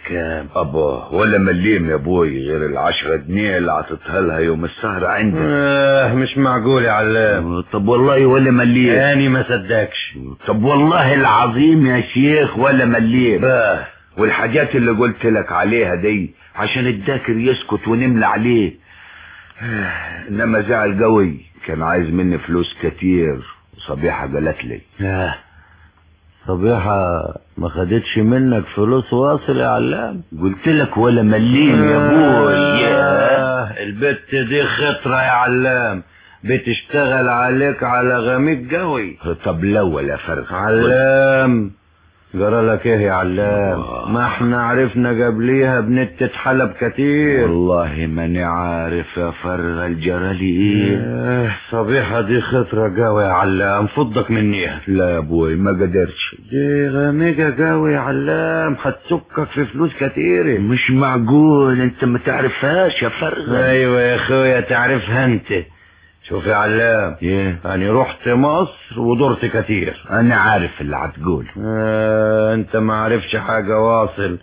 كام ابا ولا مليم يا ابوي غير العشرة جنيه اللي عطيتها لها يوم السهرة عندك آه مش معقول يا علام طب والله ولا مليم تاني ما صدقش طب والله العظيم يا شيخ ولا مليم باه والحاجات اللي قلت لك عليها دي عشان الداكر يسكت ونملى عليه انما زعل قوي كان عايز مني فلوس كتير وصبيحة قالت لي آه. صبيحة ما خدتش منك فلوس واصل يا علام قلت لك ولا مليم يا ابوي آه. البت دي خطرة يا علام بتشتغل عليك على غميق قوي طب الاول يا فرخ علام جرى لك ايه يا علام آه. ما احنا عرفنا قبليها بنتة حلب كتير والله ماني عارف يا فرغ الجرالي ايه آه، صبيحة دي خطرة قوي يا علام فضك منيها لا يا ابوي ما قدرش دي غميقة قوي يا علام هتسكك في فلوس كتيرة مش معقول انت ما تعرفهاش يا فرغ ايوه يا اخويا تعرفها انت شوف يا علام ايه انا رحت مصر ودرت كتير انا عارف اللي هتقوله آه انت ما عرفش حاجة واصل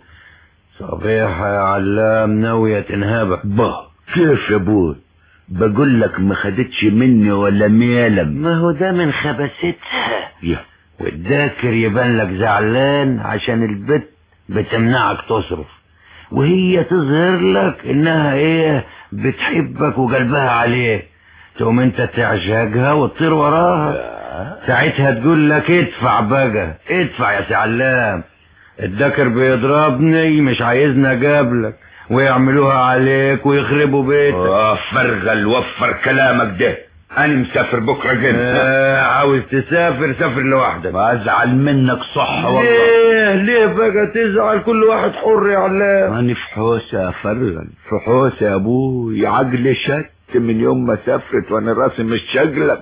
صبيحة يا علام ناوية تنهبك با كيف يا ابوي بقول لك ما خدتش مني ولا ميلم ما هو ده من خباستها يا والذاكر يبان لك زعلان عشان البت بتمنعك تصرف وهي تظهر لك انها ايه بتحبك وقلبها عليك تقوم انت تعشقها وتطير وراها ساعتها تقول لك ادفع بقى ادفع يا سعلام الذكر بيضربني مش عايزني اقابلك ويعملوها عليك ويخربوا بيتك اه فرغل وفر كلامك ده انا مسافر بكره جن آه عاوز تسافر سافر لوحدك ازعل منك صح والله ليه ليه بقى تزعل كل واحد حر يا علام انا في حوسه يا فرغل في حوسه يا ابوي عقلي شت من يوم ما سافرت وانا راسي مش شقلب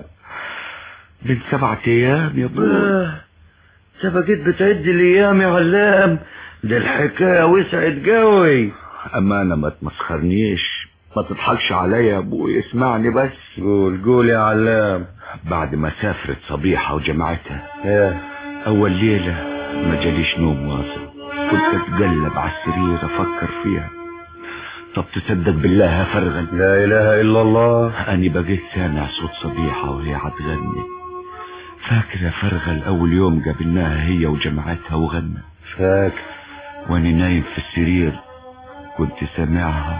من سبعة ايام يا ابوي آه، انت بقيت بتعد الايام يا علام دي الحكايه وسعت قوي امانه ما تمسخرنيش ما تضحكش عليا يا ابوي اسمعني بس قول قول يا علام بعد ما سافرت صبيحة وجماعتها ايه اول ليلة ما جاليش نوم واصل كنت اتقلب على السرير افكر فيها طب تصدق بالله يا فرغل لا اله الا الله اني بقيت سامع صوت صبيحة وهي عتغني فاكر يا فرغل اول يوم قابلناها هي وجماعتها وغنى فاكر وانا نايم في السرير كنت سامعها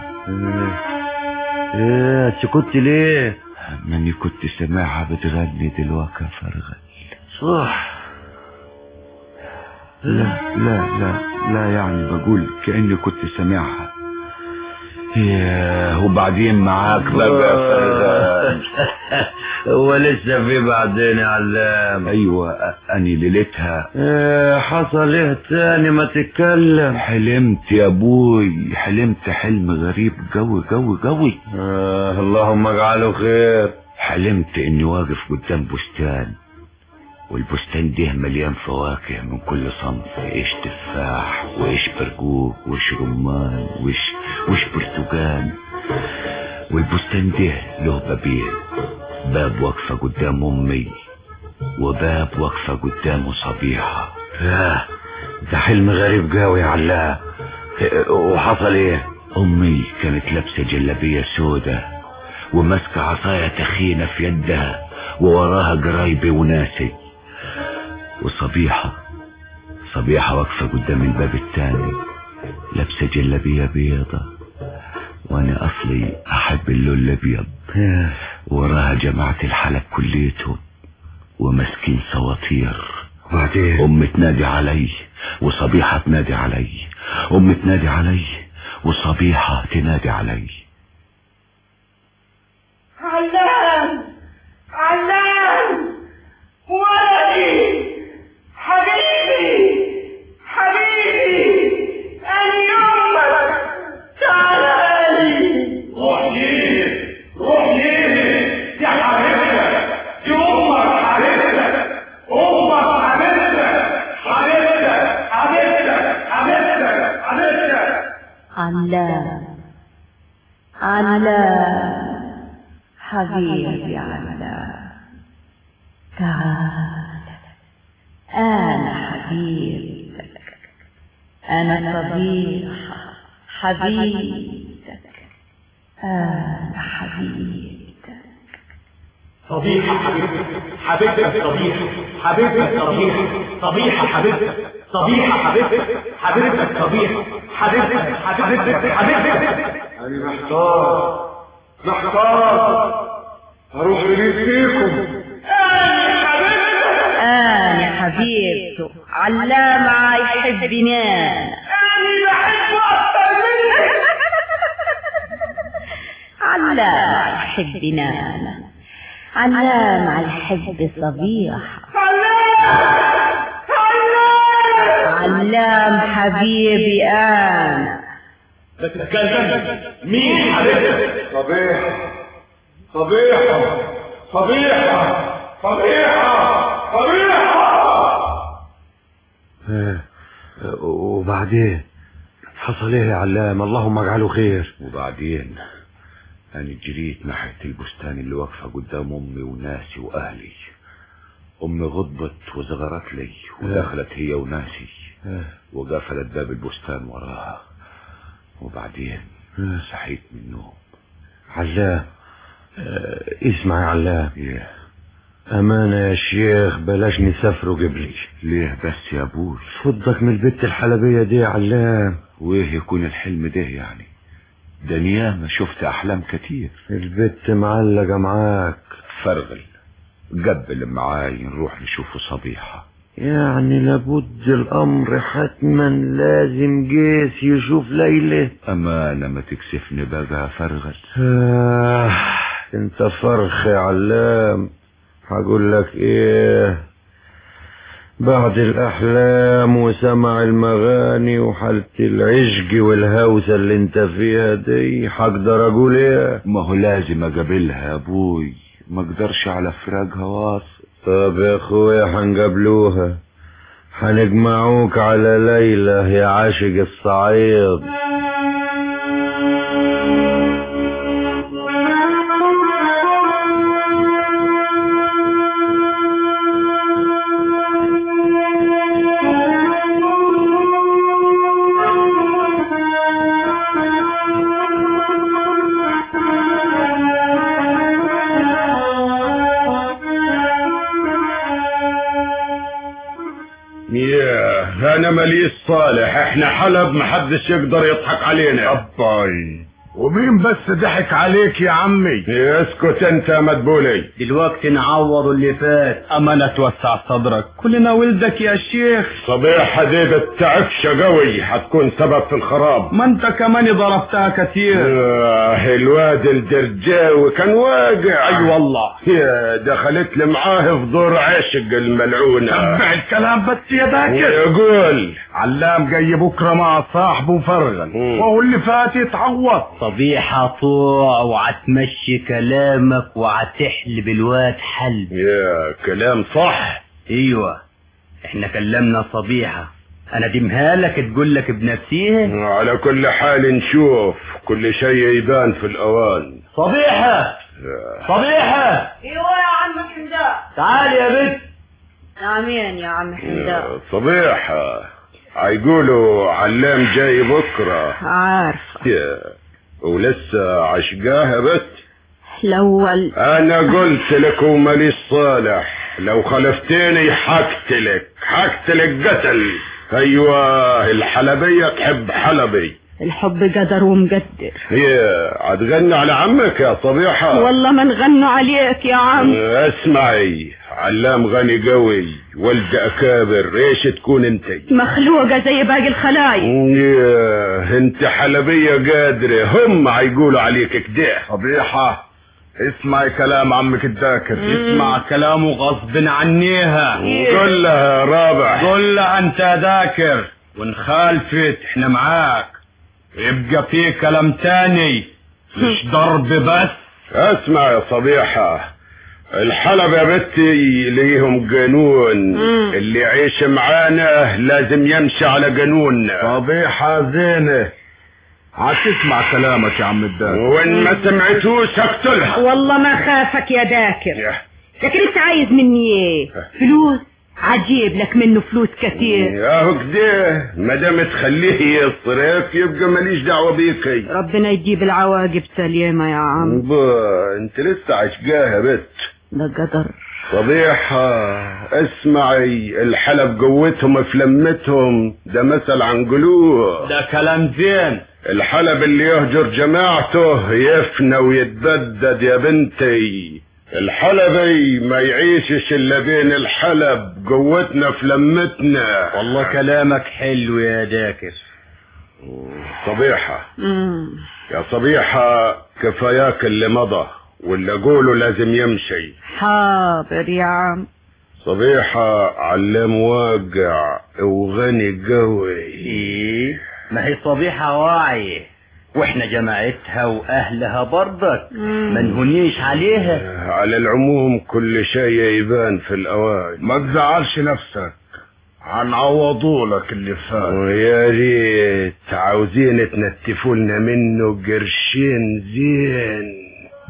ايه سكت ليه ماني كنت سامعها بتغني دلوقتي يا فرغل صح لا لا لا لا يعني بقول كأني كنت سامعها ياه وبعدين معاك بقى يا فرغل هو لسه في بعدين يا علام ايوه اني ليلتها ايه حصل ايه تاني ما تتكلم حلمت يا ابوي حلمت حلم غريب قوي قوي قوي آه اللهم اجعله خير حلمت اني واقف قدام بستان والبستان ده مليان فواكه من كل صنف ايش تفاح وايش برقوق وايش رمان وايش وايش برتقال والبستان ده له بابين باب واقفة قدام امي وباب واقفة قدامه صبيحة آه ده حلم غريب قوي يا علام إيه، وحصل ايه امي كانت لابسة جلابية سودة وماسكة عصاية تخينة في يدها ووراها قرايبي وناسي وصبيحة صبيحة واقفة قدام الباب التاني لابسة جلابية بيضة وانا اصلي احب اللون الابيض آه، وراها جماعة الحلب كليتهم وماسكين صواطير وبعدين ام تنادي علي وصبيحة تنادي علي ام تنادي علي وصبيحة تنادي علي علام علام ولدي حبيبي حبيبي أنا يومك تعال لي روح ليه روح ليه دي حبيبتك دي امك حبيبتك امك حبيبتك حبيبتك حبيبتك حبيبتك حبيبتك علام علام حبيبي علام تعال أنا حبيبك أنا صبيحة حبيبتك أنا حبيبتك صبيحة حبيبتك حبيبتك صبيحة حبيبتك صبيحة صبيحة حبيبتك صبيحة حبيبتك حبيبتك صبيحة حبيبتك حبيبتك حبيبتك أنا محتار محتار أروح لمين فيكم أنا حبيبته علام يحبني علام يحبني علام يحب صبيحة علام حبيبي أنا بتتكلم مين حبيبتك صبيحة صبيحة صبيحة صبيحة صبيحة وبعدين حصل ايه يا علام اللهم اجعله خير وبعدين أنا جريت ناحية البستان اللي واقفة قدام أمي وناسي وأهلي أمي غضبت وزغرت لي ودخلت هي وناسي وقفلت باب البستان وراها وبعدين صحيت من النوم علام آه، اسمع يا علام إيه امانة يا شيخ بلاش نسافروا قبلي ليه بس يا أبوي فضك من البت الحلبية دي يا علام وإيه يكون الحلم ده يعني ده أنا ياما شفت أحلام كتير البت معلقة معاك فرغل قبل معاي نروح نشوف صبيحة يعني لابد الامر حتما لازم جيس يشوف ليلى أمانة ما تكسفني بقى فرغل آه انت فرخ يا علام هقول لك ايه بعد الاحلام وسمع المغاني وحالة العشق والهوسة اللي انت فيها دي هقدر اقول ايه ما هو لازم اقابلها يا ابوي ما اقدرش على فراقها واصل طب يا اخويا هنقابلوها هنجمعوك على ليلة يا عاشق الصعيد ياه انا ماليش صالح احنا حلب محدش يقدر يضحك علينا أباي ومين بس ضحك عليك يا عمي اسكت انت يا مدبولي دلوقتي نعوض اللي فات أمانة توسع صدرك كلنا ولدك يا شيخ صبيحة دي بتعفشة قوي هتكون سبب في الخراب ما انت كمان ضربتها كتير آه الواد الدرجاوي كان واقع اي والله يا دخلت لي معاه في دور عاشق الملعونة تبع الكلام بس يا ذاكر يقول علام جاي بكره مع صاحبه فرغل مم. وهو اللي فات يتعوض صبيحة طوع وعتمشي كلامك وعتحلب الواد حلب يا كلام صح ايوه احنا كلمنا صبيحة انا دمها لك تقول لك بنفسيها على كل حال نشوف كل شيء يبان في الأوان صبيحة صبيحة ايوه يا عم حمدان تعالي يا بنت امين يا عم حمدان يا صبيحة هيقولوا علام جاي بكرة عارفة يا ولسه عشقاها بس الاول انا قلت لك وماليش صالح لو خلفتني حقتلك حقتلك قتل ايوه الحلبية تحب حلبي الحب قدر ومقدر هي هتغني على عمك يا صبيحة والله ما نغنوا عليك يا عم اسمعي علام غني قوي ولد اكابر ايش تكون انت مخلوقة زي باقي الخلايق ياه انت حلبية قادرة هم هيقولوا عليك كده صبيحة اسمعي كلام عمك الذاكر اسمع كلامه غصب عنيها قول لها يا رابع قول لها انت يا ذاكر وان خالفت احنا معاك يبقى في كلام تاني مش ضرب بس اسمع يا صبيحة الحلب يا بنتي ليهم قانون اللي يعيش معانا لازم يمشي على قانوننا صبيحة زينة هتسمع كلامك يا عم الذاكر وان ما سمعتوش اقتلها والله ما خافك يا ذاكر ياه. لكن انت عايز مني ايه فلوس عجيب لك منه فلوس كتير اهو كده ما دام تخليه يصرف يبقى ماليش دعوه بيكي ربنا يجيب العواقب سليمة يا عم با انت لسه عشقاها بت ده قدر صبيحة اسمعي الحلب قوتهم في لمتهم ده مثل عن قلوه ده كلام زين الحلب اللي يهجر جماعته يفنى ويتبدد يا بنتي الحلبي ما يعيشش الا بين الحلب قوتنا في لمتنا والله كلامك حلو يا داكر صبيحة مم. يا صبيحة كفاياك اللي مضى واللي اقوله لازم يمشي حاضر يا عم صبيحة علام واقع وغني قوي ايه ما هي صبيحة واعية واحنا جماعتها واهلها برضك ما نهونيش عليها على العموم كل شيء يبان في الأوان ما تزعلش نفسك هنعوضوا لك اللي فات ويا ريت عاوزين تنتفوا لنا منه قرشين زين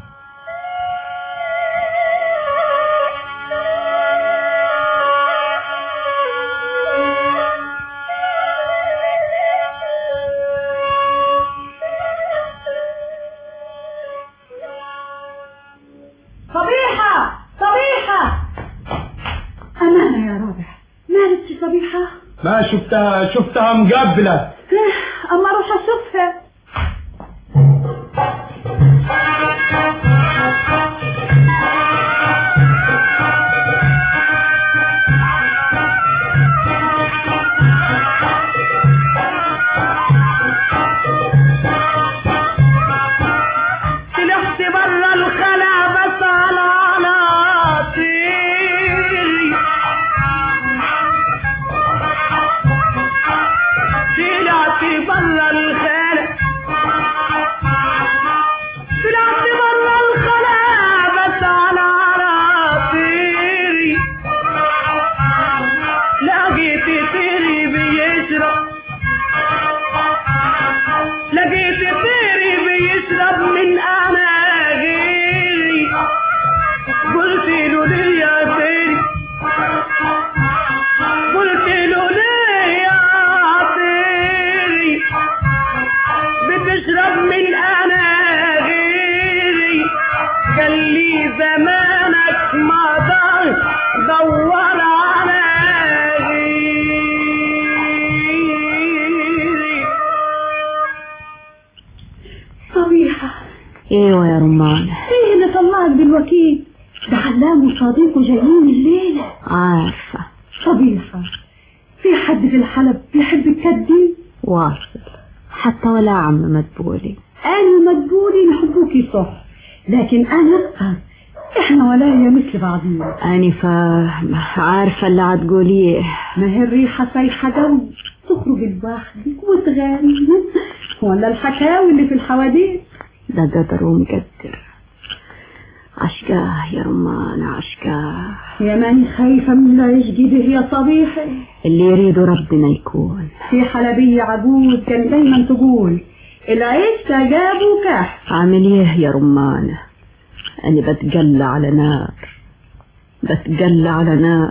صبيحة صبيحة أمانة يا رابع مالك يا صبيحة ما شفتها شفتها مقبلة إيه، أما أروح أشوفها طلعت برا الخلا بس على عناصيري طلعت برا الخلا طلعت برا الخلا بس على عناصيري لقيت طيري بيشرب لقيت طيري بيشرب من اناجيلي قلت له ليه يا طيري قلت له ليه يا طيري بتشرب من اناجيلي قال لي زمانك ما ضل دور على غيري صبيحة ايوه يا رمان ايه اللي طلعك بالوكيل ده علام وصديقه جايين الليلة عارفة صبيحة في حد في الحلب بيحب الكدي واصل حتى ولا عم مدبولي انا مدبولي نحبوكي صح لكن انا احنا ولايا مثل بعضينا أنا فاهمة عارفة اللي هتقوليه ما هي الريحة سايحة قوي تخرج لوحدك وتغني ولا الحكاوي اللي في الحواديت ده قدر ومقدر عشقاه يا رمان عشقاه يا ماني خايفة من العيش ده يا صبيحي اللي يريده ربنا يكون في حلبية عجوز كان دايما تقول العيش تجاب وكح عامل ايه يا رمان أنا بتجلى على نار بتجلى على نار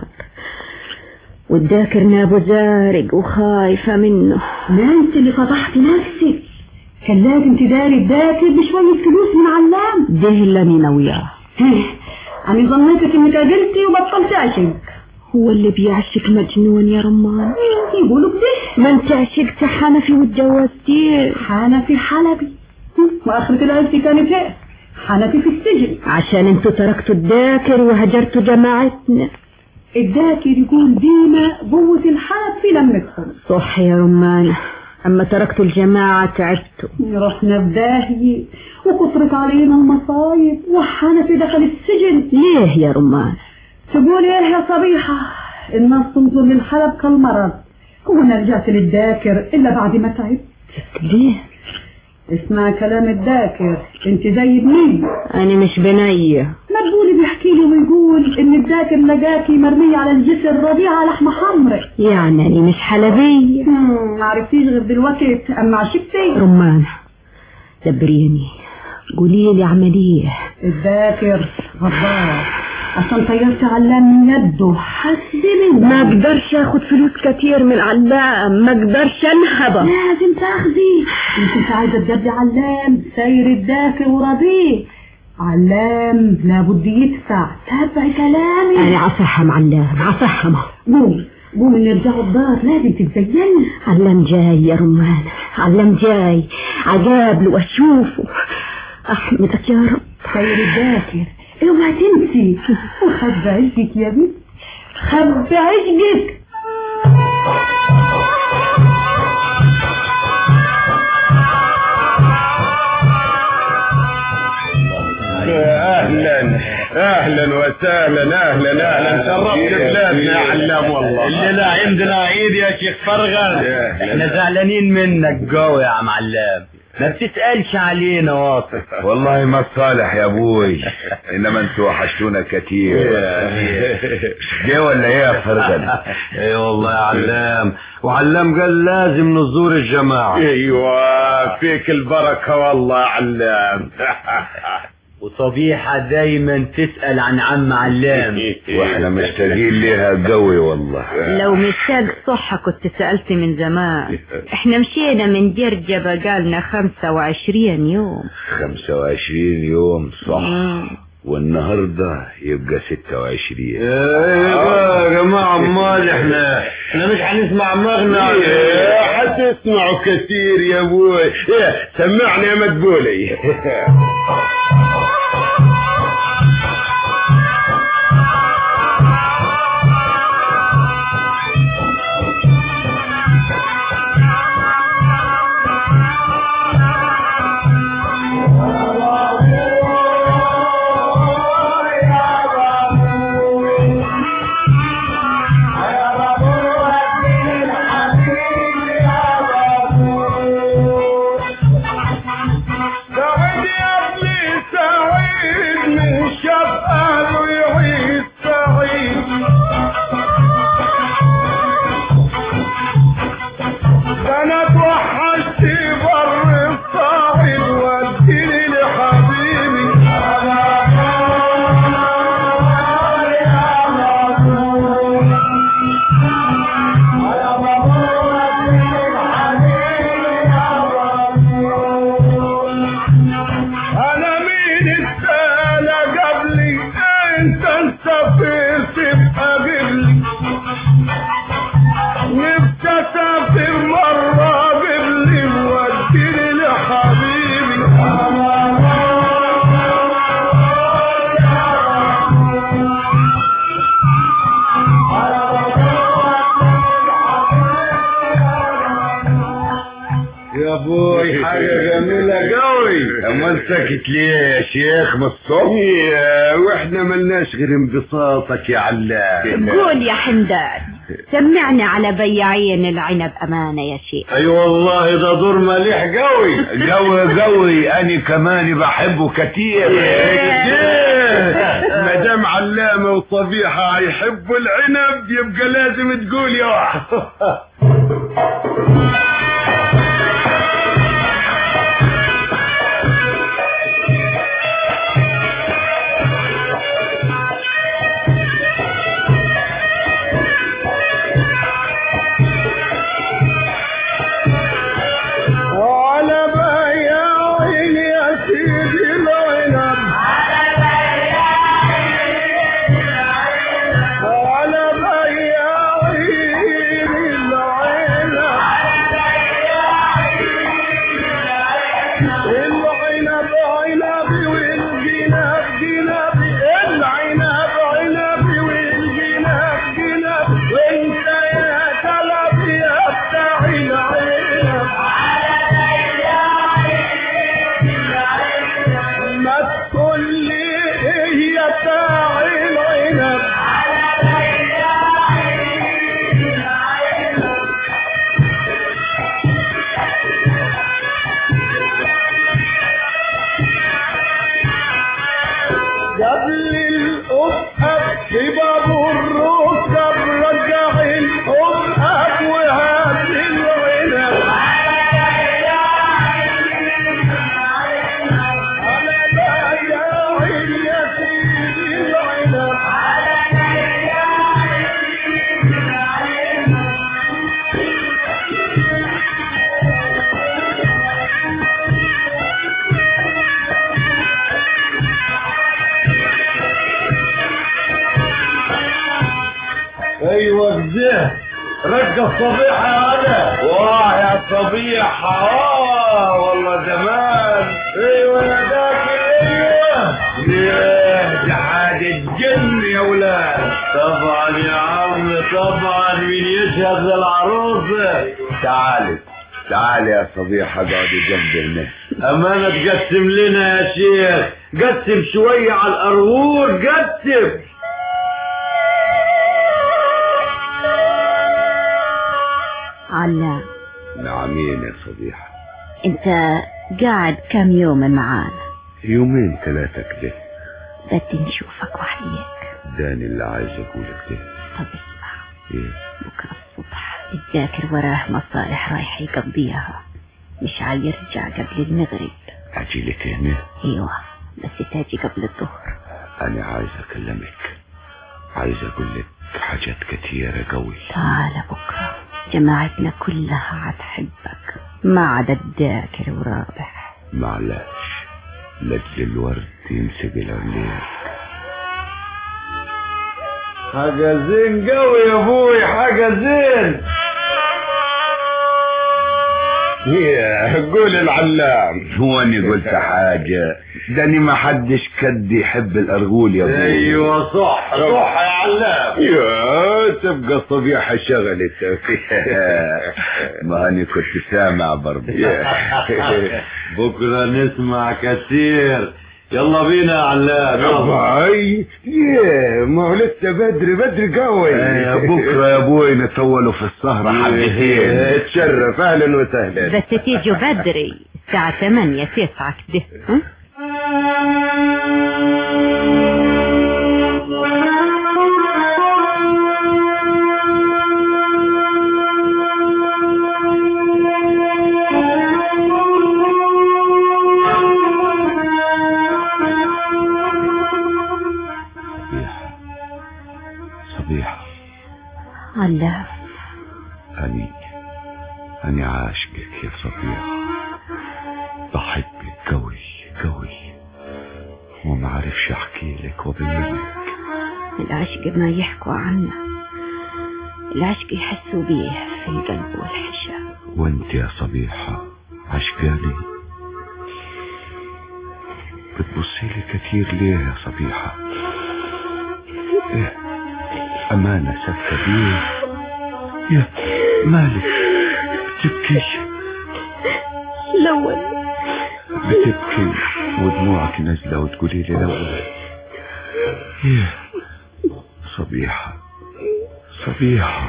والذاكر نابو زارق وخايفة منه ما انت اللي فضحت نفسك كان لازم تداري الذاكر بشوية فلوس من علام ده اللي أنا ناوياه هيه، أنا ظنيتك انك قابلتي وبطلت عشق هو اللي بيعشق مجنون يا رمان يقولوا كده ما انت عشقت حنفي واتجوزتيه حنفي حلبي وآخرة العز كانت ايه حنفي في السجن عشان انتوا تركتوا الذاكر وهجرتوا جماعتنا الذاكر يقول ديما قوة الحلب في لمتهم صح يا رمان اما تركتوا الجماعة تعبتوا رحنا في داهية وكثرت علينا المصايب وحنفي دخل السجن ليه يا رمان تقول ايه يا صبيحة الناس تنظر للحلب كالمرض وانا رجعت للذاكر الا بعد ما تعبت ليه اسمع كلام الذاكر انت زي ابني انا مش بنية مدبولي بيحكي لي ويقول ان الذاكر لقاكي مرمية على الجسر ربيعة لحمة حمرا يعني انا مش حلبية ما عرفتيش غير دلوقتي اما عشقتي رمان دبريني قولي لي عمليه الذاكر غدار عشان طيرت علام من يده حسبي ما اقدرش اخد فلوس كتير من علام ما اقدرش انهبه لازم تاخذي انت انت عايزه تجدي علام سير الدافع وراضيه علام لابد يدفع تابعي كلامي انا عفهم علام عفهمه قومي قومي نرجعوا الدار لازم تتزيني علام جاي يا رمان علام جاي عجابله واشوفه احمدك يا رب سير الدافر اوعي تنسي وخبي عشقك يا بنت خبي عشقك اهلا اهلا وسهلا اهلا اهلا شرفت بلادنا يا علام والله الليلة عندنا عيد يا شيخ فرغل احنا زعلانين منك قوي يا عم علام ما بتسألش علينا واطف والله ما صالح يا ابوي انما انتوا وحشتونا كتير جه ولا ايه يا فرغل اي والله يا علام وعلام قال لازم نزور الجماعة ايوه فيك البركه والله يا علام وصبيحة دايما تسأل عن عم علام واحنا مشتاقين ليها قوي والله لو مشتاق صح كنت سألت من زمان احنا مشينا من جرجبة قالنا خمسة وعشرين يوم 25 يوم صح والنهارده يبقى 26 ايه يا جماعة امال احنا احنا مش هنسمع مغنى إيه، حتسمعوا كثير يا ابوي إيه، سمعني يا مدبولي سعيد يا ابني سعيد من شاف اهله يعيد سعيد انا توحشت بر الصعيد وديني لحبيبي انا مين السنة قبلي انت سافرت تبقى قبلي نفسي اسافر مرة قبلي وديني لحبيبي يا ابوي حاجه جميله قوي امال ساكت ليه يا شيخ من الصبح يا واحنا ملناش غير انبساطك يا علام قول يا حمدان سمعني على بياعين العنب أمانة يا شيخ اي والله ده دور مليح قوي قوي قوي انا كمان بحبه كتير مدام علامة وصبيحة هيحبوا العنب يبقى لازم تقول يا واحد وعلى بياعين يا سيدي العنب وعلى بياعين العنب العنب عنبي والجناب جنابي العنب عنبي والجناب جنابي وانت يا كلب يا بتاع العنب ما تقول لي ايه يا بتاع العنب ايوه كده رجع الصبيحة يا ولد واه يا صبيحة اه والله زمان ايوه يا ذاكر ايوه ليه ده عاد الجن يا ولاد طبعا يا عم طبعا مين يشهد للعروسة تعالي تعالي يا صبيحة اقعدي جنبي هنا امانة تقسم لنا يا شيخ قسم شوية على القرور قسم علام نعمين يا صبيحة انت قاعد كم يوم معانا يومين ثلاثة كده بدي نشوفك وحياك داني اللي عايز اقولك ده طب اسمع ايه بكرة الصبح الذاكر وراه مصالح رايح يقضيها مش عايرجع قبل المغرب اجيلك هنا ايوه بس تاجي قبل الظهر انا عايز اكلمك عايز اقول لك حاجات كتيرة قوي تعال بكرة جماعتنا كلها هتحبك ما عدا الذاكر ورابح معلش لاجل الورد يمسك العليق حاجة زين قوي يا ابوي حاجة زين يا قول العلام هو اني قلت حاجة داني ما حدش كد يحب الارغول يا ابوي ايوه صح صح يا علام يا تبقى الصبيحة شغلتك ما هاني كنت سامع برضه بكرة نسمع كثير يلا بينا يا علام يلا. باي يا ما هو لسه بدري بدري قوي يا بكرة يا ابوي نطولوا في السهرة حبتين تشرف اهلا وسهلا بس تيجوا بدري الساعة 8 9 كده ها؟ صبيحة صبيحة علام أني أني عاشقك يا صبيحة بحبك قوي قوي وما عرفش أحكي لك وبين العشق ما يحكوا عنه العشق يحسوا بيه في القلب والحشا وانت يا صبيحة عشقاني بتبصي لي كتير ليه يا صبيحة إيه؟ أمانة سكتة بيه يا مالك بتبكي الأول بتبكي ودموعك نازلة وتقولي لي الأول إيه؟ صبيحة صبيحة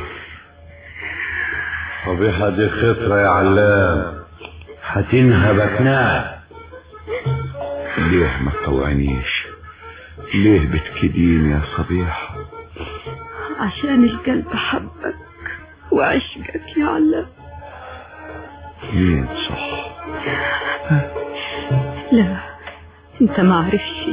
صبيحة دي خطرة يا علام هتنهبك نار ليه ما تطوعنيش ليه بتكديني يا صبيحة عشان القلب حبك وعشقك يا علام مين صح لا انت ما عرفش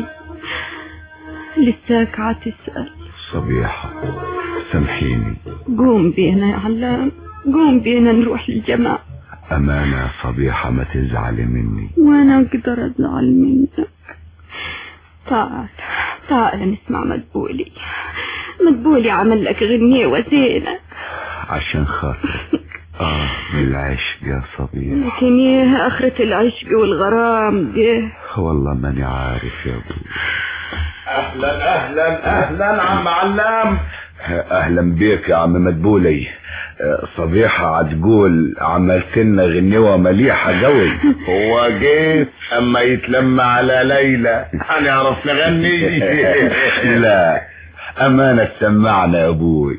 لساك عتسأل صبيحة سامحيني قوم بينا يا علام قوم بينا نروح الجماعة أمانة يا صبيحة ما تزعلي مني وانا اقدر ازعل منك تعال تعال نسمع مدبولي مدبولي عمل لك غنية وزينة عشان خاطرك آه من العشق يا صبيحة لكن ايه اخرة العشق والغرام دي والله ماني عارف يا ابو اهلا اهلا اهلا عم علام اهلا بيك يا عم مدبولي آه، صبيحة عتقول عملت لنا غنوة مليحة قوي هو جيت اما يتلم على ليلى هنعرف نغني لا امانة سمعنا يا ابوي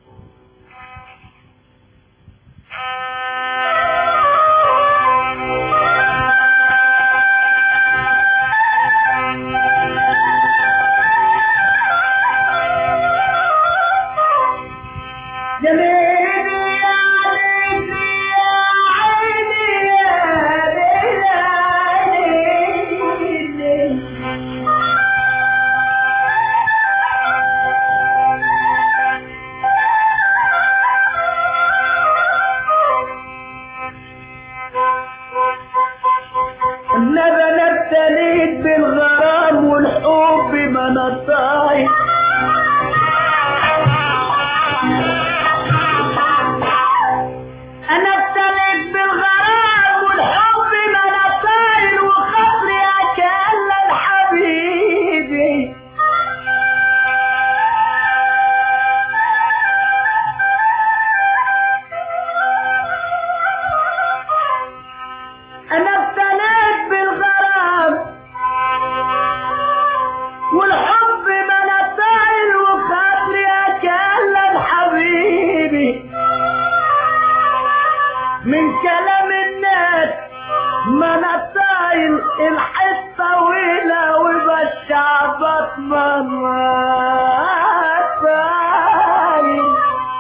انما انا ابتليت بالغرام والحب ما نطاي انا ابتليت بالغرام والحب ما نطعل وخاطري اكلم حبيبي من كلام الناس ما نطعل الحس طويلة وبالشعبط ما نطعل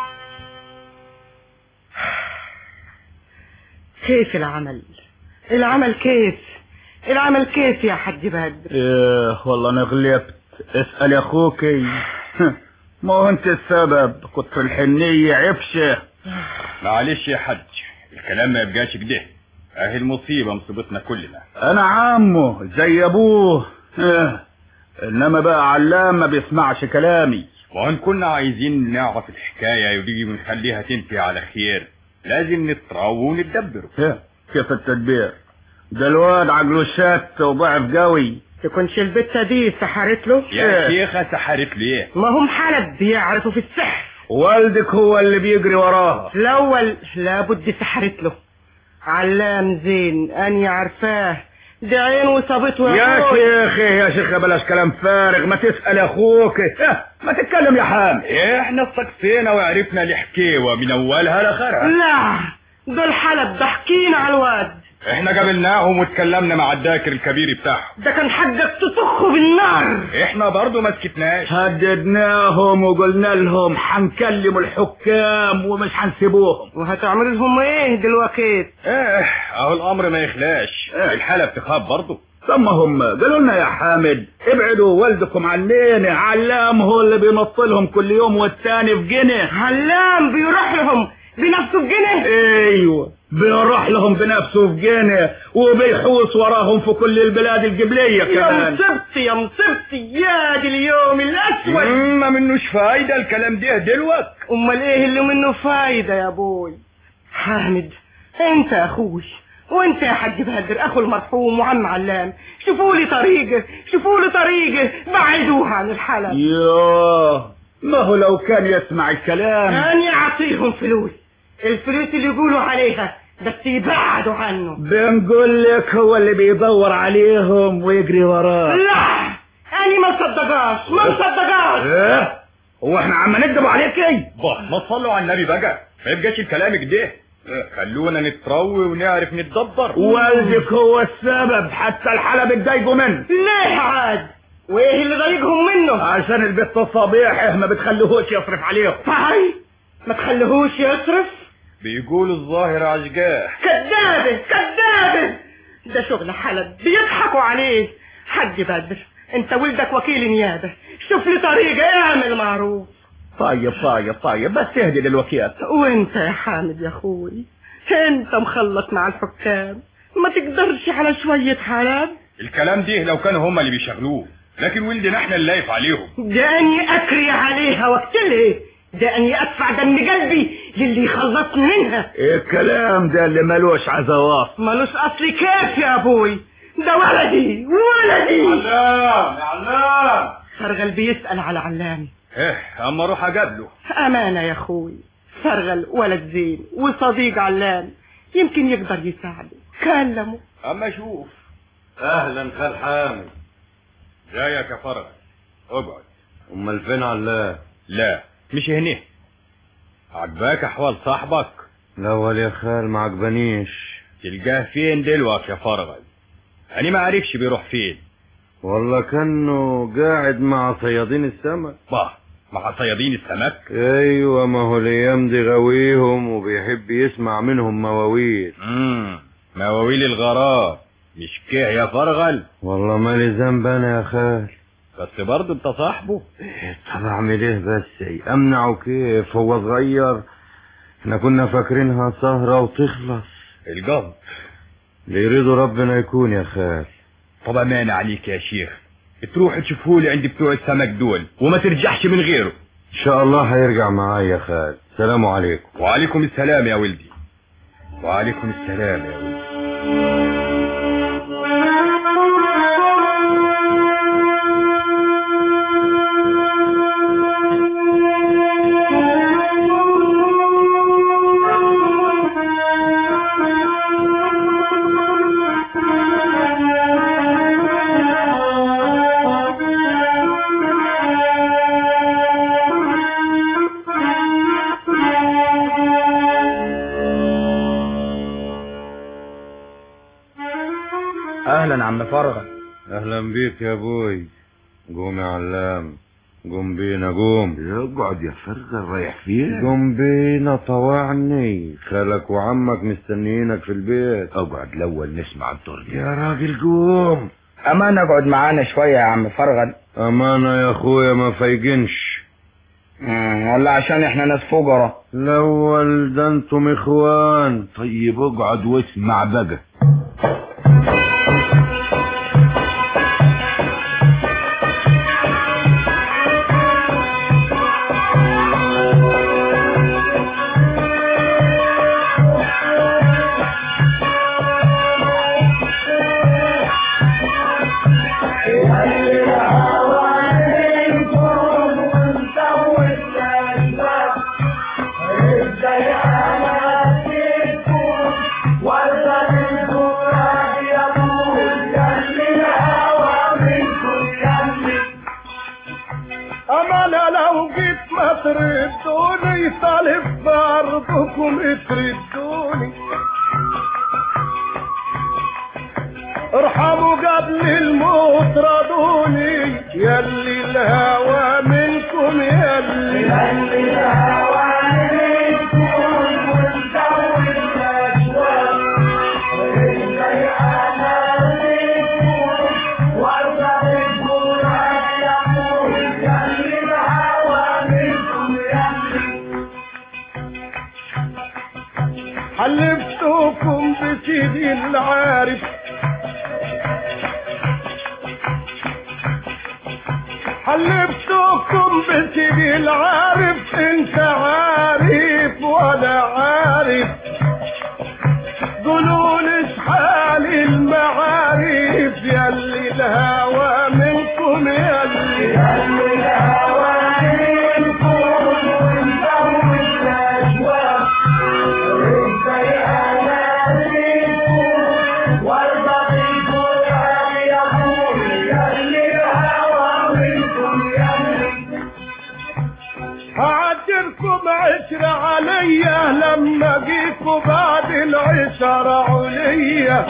كيف العمل العمل كيف العمل كيف يا حاج بدر ايه والله انا غلبت اسأل يا اخوكي ما هو انت السبب كنت في الحنية عفشة معلش يا حج الكلام ما يبقاش كده اهي المصيبة مصيبتنا كلنا انا عمه زي ابوه إيه. انما بقى علام ما بيسمعش كلامي وان كنا عايزين نعرف الحكاية ودي ونخليها تنتهي على خير لازم نتراو ونتدبر إيه. كيف التدبير ده الواد عقله شات وضعف قوي تكونش البتة دي سحرت له يا شيخة سحرت ليه ما هم حلب بيعرفوا في السحر والدك هو اللي بيجري وراها الاول لابد سحرت له علام زين اني عارفاه ده عين وصابته يا أخوي. شيخ يا شيخ بلاش كلام فارغ ما تسأل اخوك إيه. ما تتكلم يا حامد احنا استقصينا وعرفنا الحكاوة من اولها لاخرها لا دول حلب ضحكين على الواد احنا قابلناهم واتكلمنا مع الداكر الكبير بتاعهم ده كان حقك تطخه بالنار احنا برضو ما سكتناش هددناهم وقلنا لهم حنكلموا الحكام ومش حنسيبوهم وهتعمل لهم ايه دلوقتي ايه اهو الامر ما يخلاش الحالة بتخاف برضو ثم هم قالوا لنا يا حامد ابعدوا والدكم عنينا علام هو اللي بينط لهم كل يوم والتاني في جنيه علام بيروح لهم بنفسه بجنيه ايوه بيروح لهم بنفسه في جنيه وبيحوس وراهم في كل البلاد القبلية يا كمان مصيبتي يا مصيبتي يا دي اليوم الاسود ما منوش فايدة الكلام ده دلوقتي امال ايه اللي منه فايدة يا ابوي حامد انت يا اخوي وانت يا حاج بهدر اخو المرحوم وعم علام شوفوا لي طريقه شوفوا لي طريقه بعدوها عن الحلب ياه ما هو لو كان يسمع الكلام اني اعطيهم فلوس الفلوس اللي يقولوا عليها بس يبعدوا عنه بنقول لك هو اللي بيدور عليهم ويجري وراه لا اني ما مصدقاش ما مصدقاش ايه هو احنا عم نكذب عليك ايه bah ما تصلوا على النبي بقى ما يبقاش الكلام كده خلونا نتروي ونعرف نتدبر والدك هو السبب حتى الحلب اتضايقوا منه ليه عاد وايه اللي ضايقهم منه عشان البت الصبيحة ما بتخليهوش يصرف عليهم صحيح ما تخليهوش يصرف بيقولوا الظاهر عشقاه كذابة كذابة ده شغل حلب بيضحكوا عليه حج بدر انت ولدك وكيل نيابة شوف لي طريقة اعمل معروف طيب طيب طيب بس اهدي للوكيل وانت يا حامد يا اخوي انت مخلط مع الحكام ما تقدرش على شوية حلب الكلام ده لو كانوا هم اللي بيشغلوه لكن ولدنا احنا اللي لايف عليهم ده اني اكري عليها واقتلها ده اني ادفع دم قلبي للي يخلصني منها ايه الكلام ده اللي ملوش عزوات ملوش اصلي كيف يا ابوي ده ولدي ولدي علام يا علام فرغل بيسأل على علام ايه اما اروح اقابله امانة يا اخوي فرغل ولد زين وصديق علام يمكن يقدر يساعده كلمه اما شوف اهلا خال حامد جايك يا فرج اقعد امال فين علاه لا مش هنا عجباك احوال صاحبك الاول يا خال ما عجبانيش تلقاه فين دلوقتي يا فرغل انا ما عارفش بيروح فين والله كانه قاعد مع صيادين السمك bah مع صيادين السمك ايوه ما هو الايام دي غاويهم وبيحب يسمع منهم مواويل امم مواويل الغرام مش كيه يا فرغل والله مالي ذنب انا يا خال بس برضه انت صاحبه طب اعمل ايه بس امنعه كيف هو صغير احنا كنا فاكرينها سهرة وتخلص القبض اللي يريده ربنا يكون يا خال طب امان عليك يا شيخ تروح تشوفهولي عند بتوع السمك دول وما ترجعش من غيره ان شاء الله هيرجع معايا يا خال سلام عليكم وعليكم السلام يا ولدي وعليكم السلام يا ولدي اهلا عم فرغة اهلا بيك يا ابوي قوم يا علام قوم بينا قوم اقعد يا فرغة رايح فين قوم بينا طوعني خالك وعمك مستنيينك في البيت اقعد الاول نسمع الدور يا راجل قوم امان اقعد معانا شوية يا عم فرغة امانة يا اخويا ما فايقنش ولا عشان احنا ناس فقراء الاول ده انتم اخوان طيب اقعد واسمع بقى أمانة لو جيت ما تردوني طالب برضكم تردوني ارحموا قبل الموت ردوني يلي الهوى منكم يلي يلي الهوى منكم ومزود الأجواء ازاي انا منكم وارضى بالجرأة يا أبوي يلي الهوى منكم يلي حلفتكم بسيدي العارف حلفتكم بسيدي العارف انت عارف ولا عارف قولوا لي شحال المعارف يلي الهوى منكم يلي يلي الهوى منكم ونزود الاجواء ازاي انا منكم وارضى بالجرأة يا ابوي يلي الهوى منكم يلي هعدلكم عشرة عليا لما جيكوا بعد العشرة عليا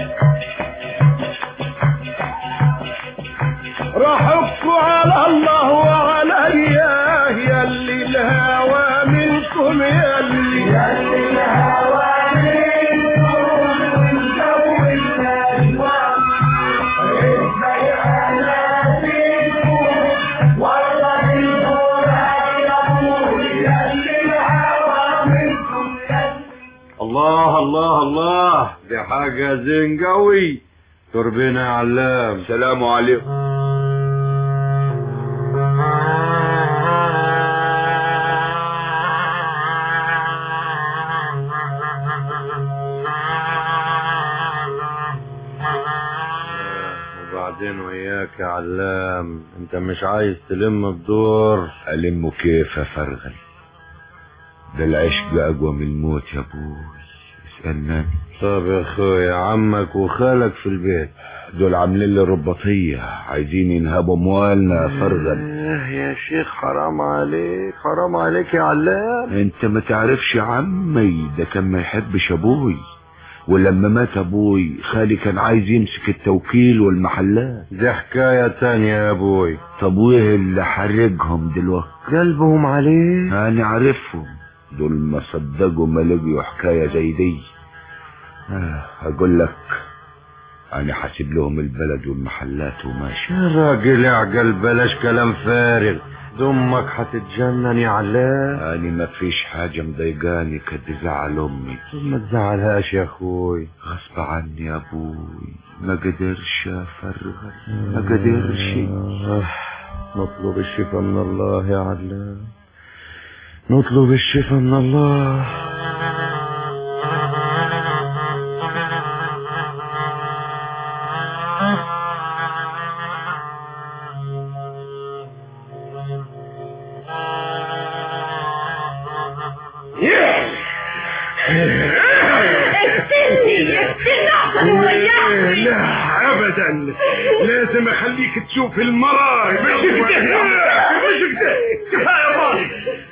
رحبكوا على الله وعليا يلي الهوى منكم يلي يلي الهوى منكم ونزود الأجواء ازاي انا فيكم والله الجرأة يا ابوي يلي الهوى منكم يلي الله الله الله دي حاجة زين قوي تربينا يا علام السلام عليكم وبعدين وياك يا علام انت مش عايز تلم الدور ألمه كيف يا فرغل ده العشق أقوى من الموت يا أبوي اسألني طب يا اخويا عمك وخالك في البيت دول عاملين لي رباطية عايزين ينهبوا أموالنا يا فرغل اه يا شيخ حرام عليك حرام عليك يا علام انت ما تعرفش يا عمي ده كان ما يحبش ابوي ولما مات ابوي خالي كان عايز يمسك التوكيل والمحلات دي حكاية تانية يا ابوي طب وايه اللي حرجهم دلوقتي قلبهم عليه انا عارفهم دول ما صدقوا ما لقيوا حكاية زي دي آه اقول لك انا حاسب لهم البلد والمحلات وماشي يا راجل اعقل بلاش كلام فارغ دمك هتتجنن يا علام انا ما فيش حاجة مضايقاني كد زعل امي ما تزعلهاش يا اخوي غصب عني يا ابوي ما قدرش افرغ ما قدرش آه، نطلب الشفاء من الله يا علام نطلب الشفاء من الله استني استني احسن وريحني لا ابدا لازم اخليك تشوف المرأة مش كده كفايه راضي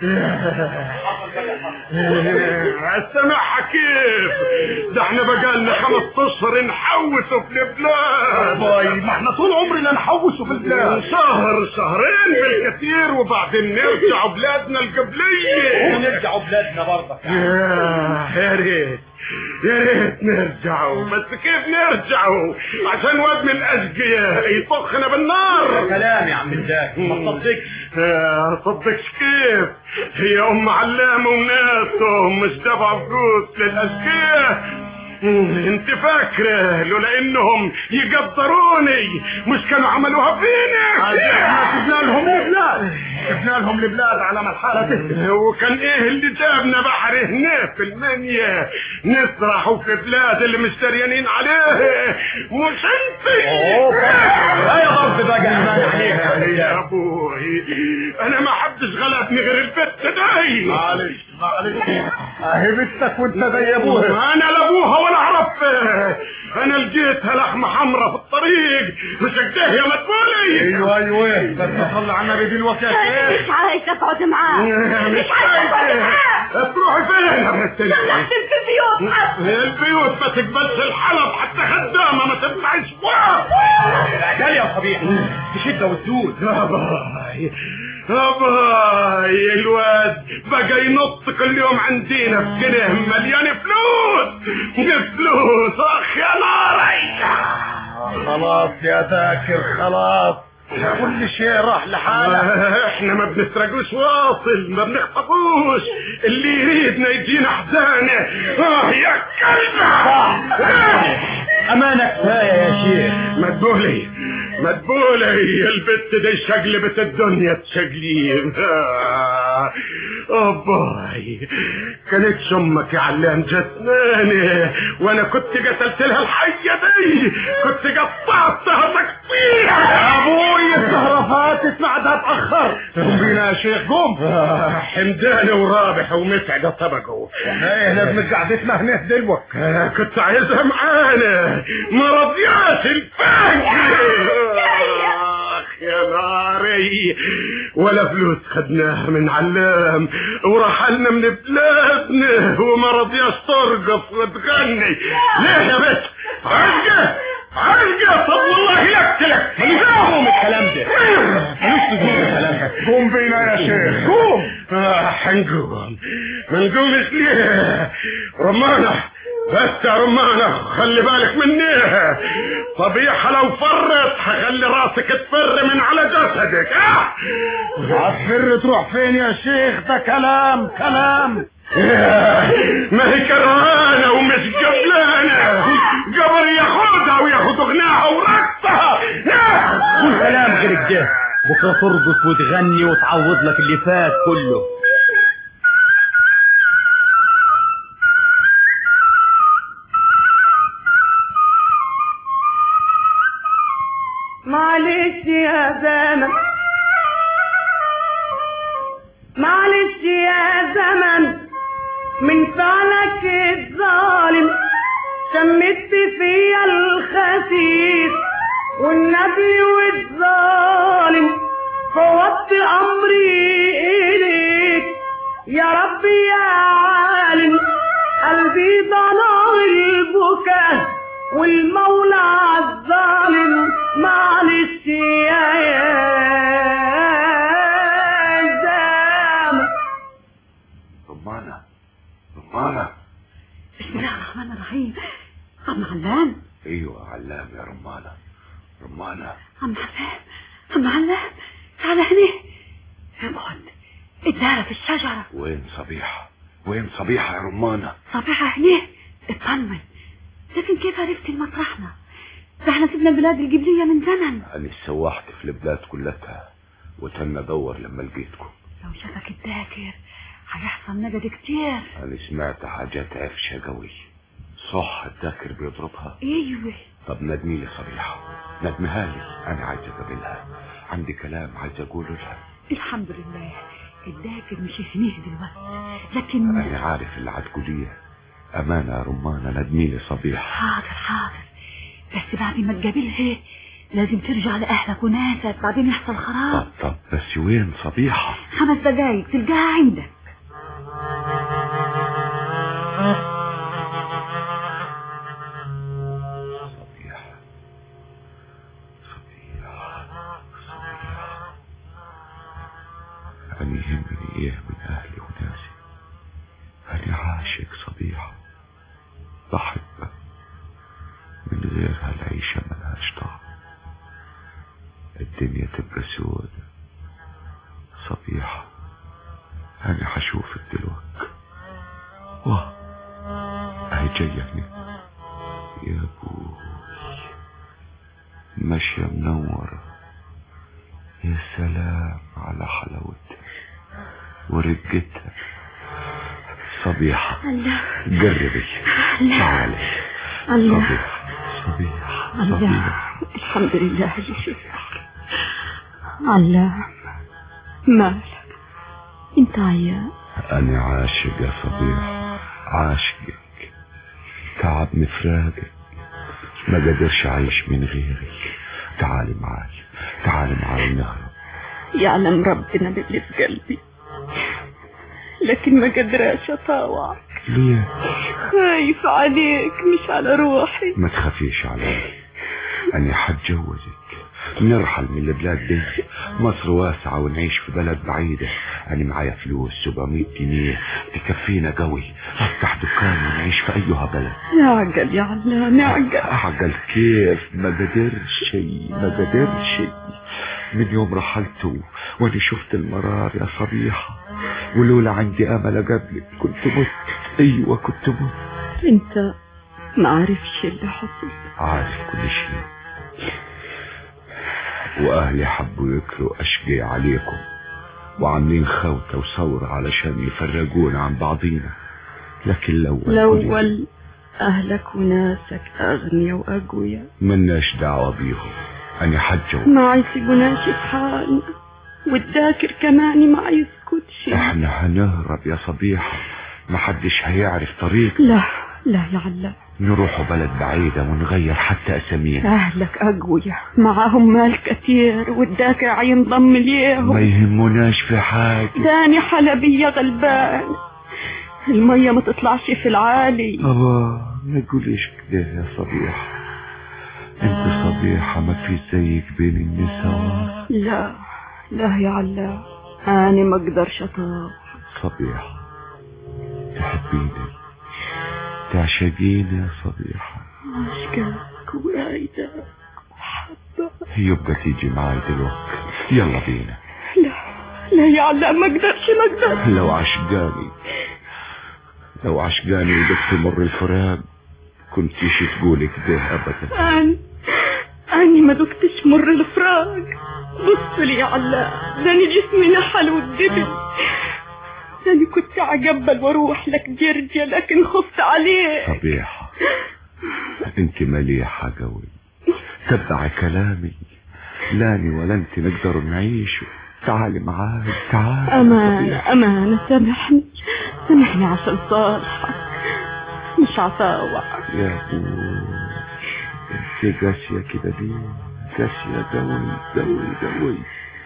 سامعها كيف ده احنا بقالنا خمس اشهر نحوسوا في البلاد باي ما احنا طول عمرنا نحوسوا في البلاد شهر شهرين بالكثير وبعدين نرجع بلادنا القبليه ونرجعوا بلادنا برضك يا يا ريت يا ريت نرجعوا بس كيف نرجعوا عشان واد من الاشقياء يطخنا بالنار كلام يا عم الداك ما تصدقش آه، صدقش كيف هي ام علامه وناسهم مش دفع فلوس للاشقياء انت فاكره لولا انهم يقدروني مش كانوا عملوها فيني احنا جبنا لهم البلاد جبنا لهم البلاد على ما الحالة تهدى وكان ايه اللي جابنا بحر هنا في المنيا نسرحوا في بلاد اللي مش دريانين عليه مش انت لا يا ضرب بقى امان عليك يا ابوي انا ما حدش غلبني غير البت داي معلش معلش اهي بنتك وانت زي ابوها انا لا ابوها ولا اعرفها انا لقيتها لحمه حمراء في الطريق مش كده يا مدبولي ايوه ايوه بس صلي على النبي دلوقتي يا شيخ مش عايزة اقعد معاه مش عايزة تروحي فين يا بنت طلعت في البيوت البيوت ما تقبلش الحلب حتى خدامة ما تنفعش فوق جاي يا صبيح بشدة والدود يا باي يا باي الواد بقى ينط كل يوم عندنا في كده مليان فلوس فلوس اخ يا ناري خلاص يا ذاكر خلاص كل شيء راح لحاله احنا ما بنسرقوش واصل ما بنخطفوش اللي يريدنا يجينا حزانه اه يا كلبه امانة كفاية يا شيخ مدبولي مدبولي البت دي شقلبت الدنيا تشقليم باي كانت امك يا علام جسماني وانا كنت قتلت لها الحية دي كنت قطعتها تقطيع يا ابوي السهرة فاتت بعدها اتأخر قوم بينا يا شيخ قوم حمداني ورابح ومسعدة طبقوا ايه لازم قعدتنا هنا دلوقتي آه، كنت عايزها معانا ما رضياش الفاكر اخ يا ناري ولا فلوس خدناها من علام ورحلنا من بلادنا وما رضياش ترقص وتغني ليه يا بنت عرقة عرقة طب والله يقتلك قوم الكلام ده ملوش لزوم الكلام ده قوم بينا يا شيخ قوم آه حنقوم ما نقومش ليه رمانة بس يا رمانة خلي بالك مني صبيحة لو فرت هخلي راسك تفر من على جسدك اه هتفر تروح فين يا شيخ ده كلام كلام ما هي كرهانة ومش قبلانة قبر ياخدها وياخد غناها ورقصها والكلام غير كده بكره ترقص وتغني وتعوض لك اللي فات كله معلش يا زمن معلش يا زمن من فعلك الظالم شمت فيا الخسيس والنبي والظالم فوضت امري اليك يا ربي يا عالم قلبي ضناه البكاء والمولى الظالم معلش يا يا زمان رمانة رمانة بسم الله الرحمن الرحيم عم علام ايوه علام يا رمانة رمانة عم علام عم علام تعال هنا اقعد الدارة في الشجرة وين صبيحة وين صبيحة يا رمانة صبيحة هنا اطمن لكن كيف عرفت مطرحنا ده احنا سيبنا البلاد الجبلية من زمن أنا سوحت في البلاد كلها وتم ادور لما لقيتكم لو شافك الذاكر هيحصل نجد كتير انا سمعت حاجات عفشة قوي صح الذاكر بيضربها ايوه طب ندمي لي صبيحة ندمها لي انا عايز اقابلها عندي كلام عايز اقوله لها الحمد لله الذاكر مش هنيه دلوقتي لكن انا عارف اللي هتقوليه امانة يا رمانة ندمي لي صبيحة حاضر حاضر بس بعد ما تقابلها لازم ترجع لأهلك وناسك بعدين يحصل خراب طب طب بس وين صبيحة خمس دقايق تلقاها عندك صبيحة صبيحة صبيحة أنا يهمني إيه من أهلي وناسي أنا عاشق صبيحة بحبها من غيرها العيشة ملهاش طعم الدنيا تبقى سودة صبيحة أنا حشوفك دلوقتي واه أهي جاية هنا يا ابوي ماشية منورة يا سلام على حلاوتها ورقتها صبيحة قربي تعالي الله صبيحة صبيحة الله صبيحة الحمد لله اللي شفاك الله مالك انت عيان أنا عاشق يا صبيح عاشقك تعب مفراقك ما قدرش أعيش من غيرك تعالي معاي تعالي معاي نهرب يعلم ربنا باللي في قلبي لكن ما قدراش اطاوعك ليه خايف عليك مش على روحي ما تخافيش علي أنا حتجوزك نرحل من البلاد دي مصر واسعة ونعيش في بلد بعيدة أنا معايا فلوس 700 جنيه تكفينا قوي أفتح دكان ونعيش في أيها بلد نعقل يا علام نعقل أعقل كيف ما قدرش ما قدرش من يوم رحلت وانا شفت المرار يا صبيحة ولولا عندي امل قبلك كنت مت ايوه كنت مت انت ما عارفش اللي حصل عارف كل شيء واهلي حبوا يكروا اشقي عليكم وعاملين خوته وثورة علشان يفرقونا عن بعضينا لكن الاول كل- الاول اهلك وناسك اغنياء واقوياء ملناش دعوة بيهم انا حجة ما يسيبوناش في حالنا والذاكر كمان ما يسكتش احنا هنهرب يا صبيحة محدش هيعرف طريق لا لا يا علام نروح بلد بعيدة ونغير حتى اسامينا اهلك اقوياء معاهم مال كتير والذاكر عينضم ما ليهم يهموناش في حاجة داني حلبية غلبان المية ما تطلعش في العالي أبا ما تقوليش كده يا صبيحة انت صبيحة ما في زيك بين النساء لا لا يا علام انا ما اقدرش اطاوع صبيحة تحبيني تعشقيني يا صبيحة عشقك ورايدك وحبك يبقى تيجي معاي دلوقتي يلا بينا لا لا يا علام ما اقدرش ما اقدرش لو عشقاني لو عشقاني وبدك تمر الفراق كنتيش تقولي كده ابدا أنا أنا ما دقتش مر الفراق بص لي يا علام ده أنا جسمي نحل والدبل أنا كنت عجبل واروح لك جرجة لكن خفت عليه صبيحة انت مليحة قوي تبع كلامي لاني ولا انت نقدر نعيش تعالي معاي تعالي يا أمانة صبيحة. أمانة سامحني سامحني عشان صالحك مش عطاوع يا ابوي انت قاسية كده ليه قاسية قوي قوي قوي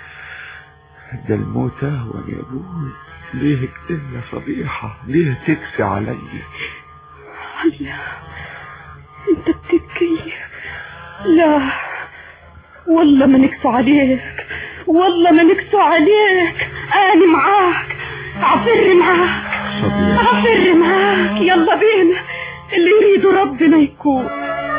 ده الموت اهون يا ابوي ليه كده يا صبيحة ليه تكسي علي لا انت بتبكي لا والله ما نكسو عليك والله ما نكسو عليك انا معاك عفر معاك صبيحة عفر معاك يلا بينا اللي يريده ربنا يكون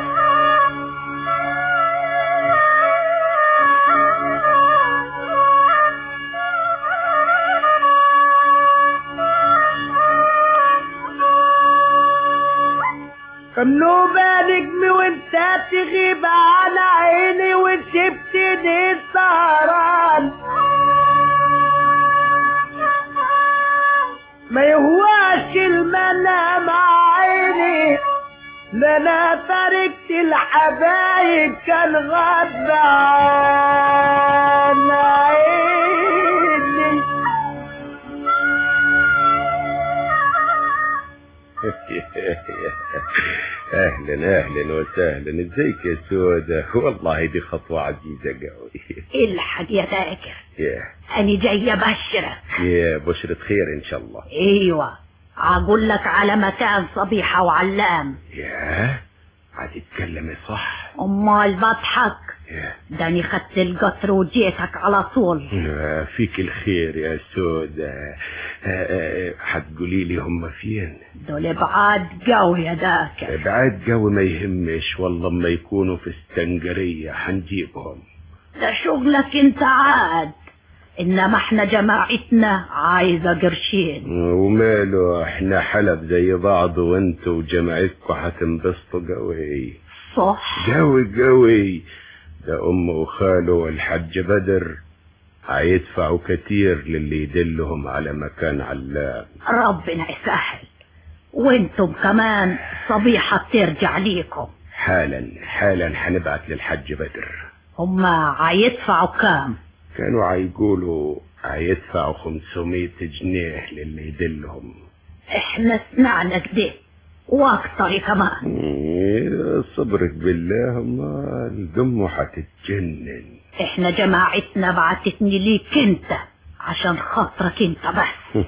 النوبة نجم وانت تغيب عن عيني وسبتني سهران ما يهواش المنام عيني ده انا تركت الحبايب كان غصب عن عيني اهلا اهلا وسهلا ازيك يا سودة والله دي خطوة عزيزة قوي الحق يا ذاكر يا أنا جاية أبشرك يا بشرة خير ان شاء الله أيوة أقول لك على مكان صبيحة وعلام يا هتتكلمي صح أمال بضحك يا داني خدت القطر وجيتك على طول يا فيك الخير يا سودة آه، آه، هتقولي لي هم فين دول بعاد قوي يا ذاكر بعد جو ما يهمش والله ما يكونوا في اسكندرية هنجيبهم ده شغلك انت عاد انما احنا جماعتنا عايزة قرشين وماله احنا حلب زي بعض وانتوا وجماعتكم هتنبسطوا قوي صح قوي قوي ده ام وخاله والحج بدر هيدفعوا كتير للي يدلهم على مكان علام ربنا يسهل وانتم كمان صبيحة ترجع ليكم حالا حالا هنبعت للحج بدر هما هيدفعوا كام كانوا هيقولوا هيدفعوا 500 جنيه للي يدلهم احنا سمعنا كده واكتر كمان إيه، صبرك بالله ما الدم هتتجنن احنا جماعتنا بعتتني ليك انت عشان خاطرك انت بس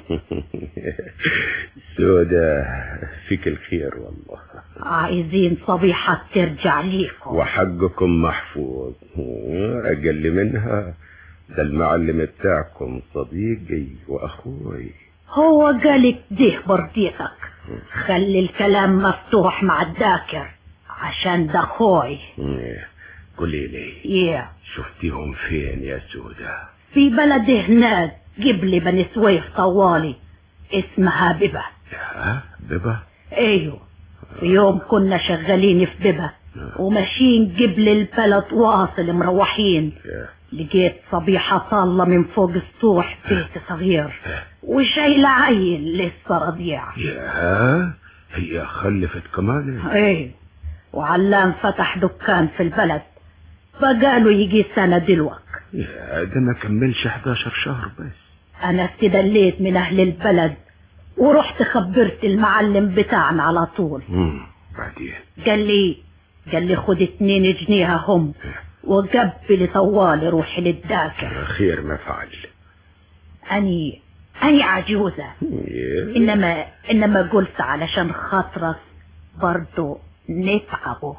سودة فيك الخير والله عايزين صبيحة ترجع ليكم وحقكم محفوظ أقل منها ده المعلم بتاعكم صديقي وأخوي هو قالك ده برضيتك خلي الكلام مفتوح مع الذاكر عشان ده اخوي إيه، قولي لي yeah. شفتيهم فين يا سودة في بلد هناك قبل بني سويف طوالي اسمها ببة يا بابا ايوه في يوم كنا شغالين في ببة وماشيين قبل البلد واصل مروحين يا لقيت صبيحة طالة من فوق السطوح بيت صغير وشايلة عيل لسه رضيع يا هي خلفت كمان ايه وعلام فتح دكان في البلد بقاله يجي سنة دلوقتي يا ده ما كملش 11 شهر بس انا استدليت من اهل البلد ورحت خبرت المعلم بتاعنا على طول مم. بعدين قال لي قال لي خد اتنين جنيه هم وقبل طوالي روحي للذاكر خير ما فعل اني اني عجوزة يا. انما انما قلت علشان خاطرك برضو نتعبوا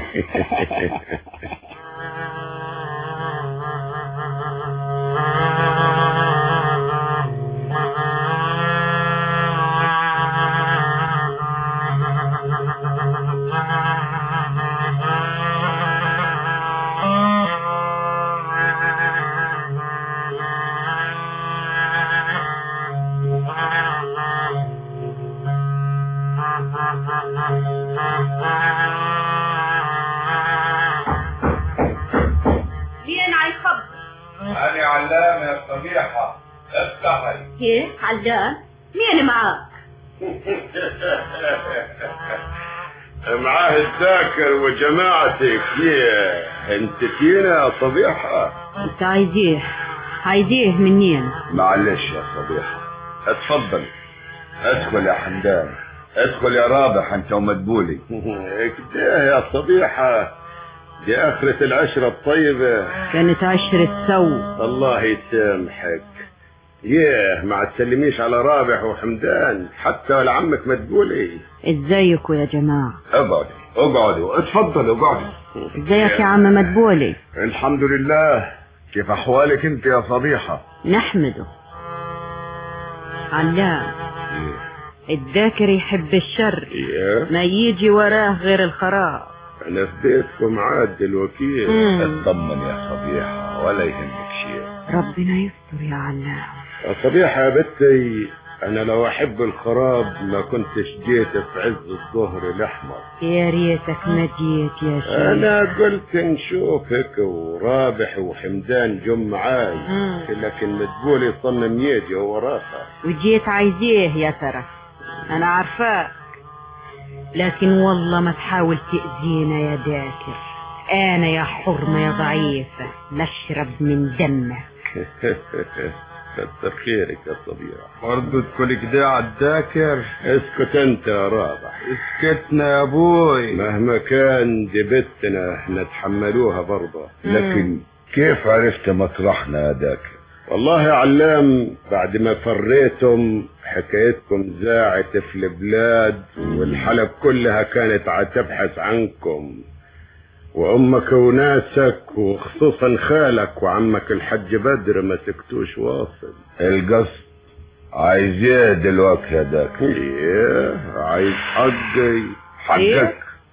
مين عيخبر أنا علام يا صبيحة افتحي ايه علام مين معاك معاه الذاكر وجماعتك يا انت فينا يا صبيحة انت عايزيه عايزيه منين معلش يا صبيحة اتفضل ادخل يا حمدان ادخل يا رابح انت ومدبولي كده يا صبيحة دي اخرة العشرة الطيبة كانت عشرة سو الله يسامحك ياه ما تسلميش على رابح وحمدان حتى ولا عمك مدبولي ازيكوا يا جماعة اقعدوا اقعدوا اتفضلوا اقعدوا ازيك يا عم مدبولي الحمد لله كيف احوالك انت يا صبيحة نحمده علام الذاكر يحب الشر ياه ما يجي وراه غير الخراب انا في بيتكم عاد الوكيل مم. اطمن يا صبيحة ولا يهمك شيء ربنا يستر يا علام يا صبيحة يا بنتي انا لو احب الخراب ما كنتش جيت في عز الظهر الاحمر يا ريتك ما جيت يا شيخ انا قلت نشوفك ورابح وحمدان جم معاي مم. لكن مدبولي صمم يجي هو راسه وجيت عايزيه يا ترى انا عارفاك لكن والله ما تحاول تأذينا يا ذاكر انا يا حرمة يا ضعيفة نشرب من دمك كتر خيرك يا صبيح برضه تقول كده على الذاكر اسكت انت يا رابح اسكتنا يا ابوي مهما كان دي بنتنا نتحملوها برضه لكن كيف عرفت مطرحنا يا ذاكر والله يا علام بعد ما فريتم حكايتكم زاعت في البلاد والحلب كلها كانت عتبحث عنكم وامك وناسك وخصوصا خالك وعمك الحج بدر ما سكتوش واصل القصد عايز ايه دلوقتي يا ذاكر ايه عايز حقي حقك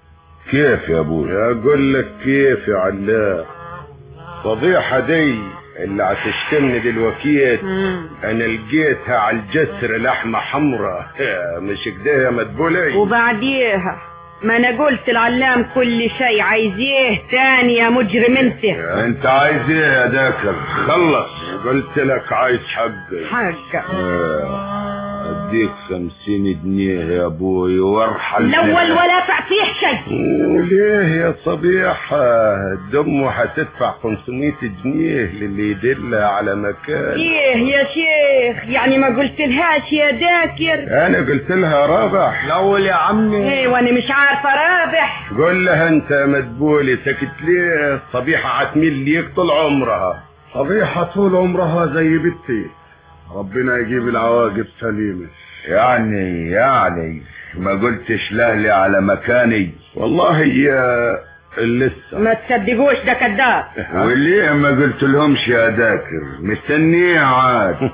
كيف يا ابوي اقول لك كيف يا علام فضيحة دي اللي هتشتمني دلوقتي انا لقيتها على الجسر لحمة حمراء مش كده يا مدبولي وبعديها ما انا قلت العلام كل شيء عايزيه تاني يا مجرم انت انت عايز ايه يا ذاكر خلص قلت لك عايز حقي حاجة آه، اديك خمسين جنيه يا ابوي وارحل الاول ولا تعطيه شيء ليه يا صبيحة دمه هتدفع 500 جنيه للي يدلها على مكان ايه يا شيخ يعني ما قلت لهاش يا ذاكر انا قلت لها رابح الاول يا عمي ايه وانا مش عارفه رابح قول لها انت يا مدبولي سكت ليه صبيحة هتميل ليك طول عمرها صبيحة طول عمرها زي بنتي ربنا يجيب العواقب سليمة يعني يعني ما قلتش لاهلي على مكاني والله يا لسه ما تصدقوش ده كذاب وليه ما قلت لهمش يا ذاكر مستنيه عاد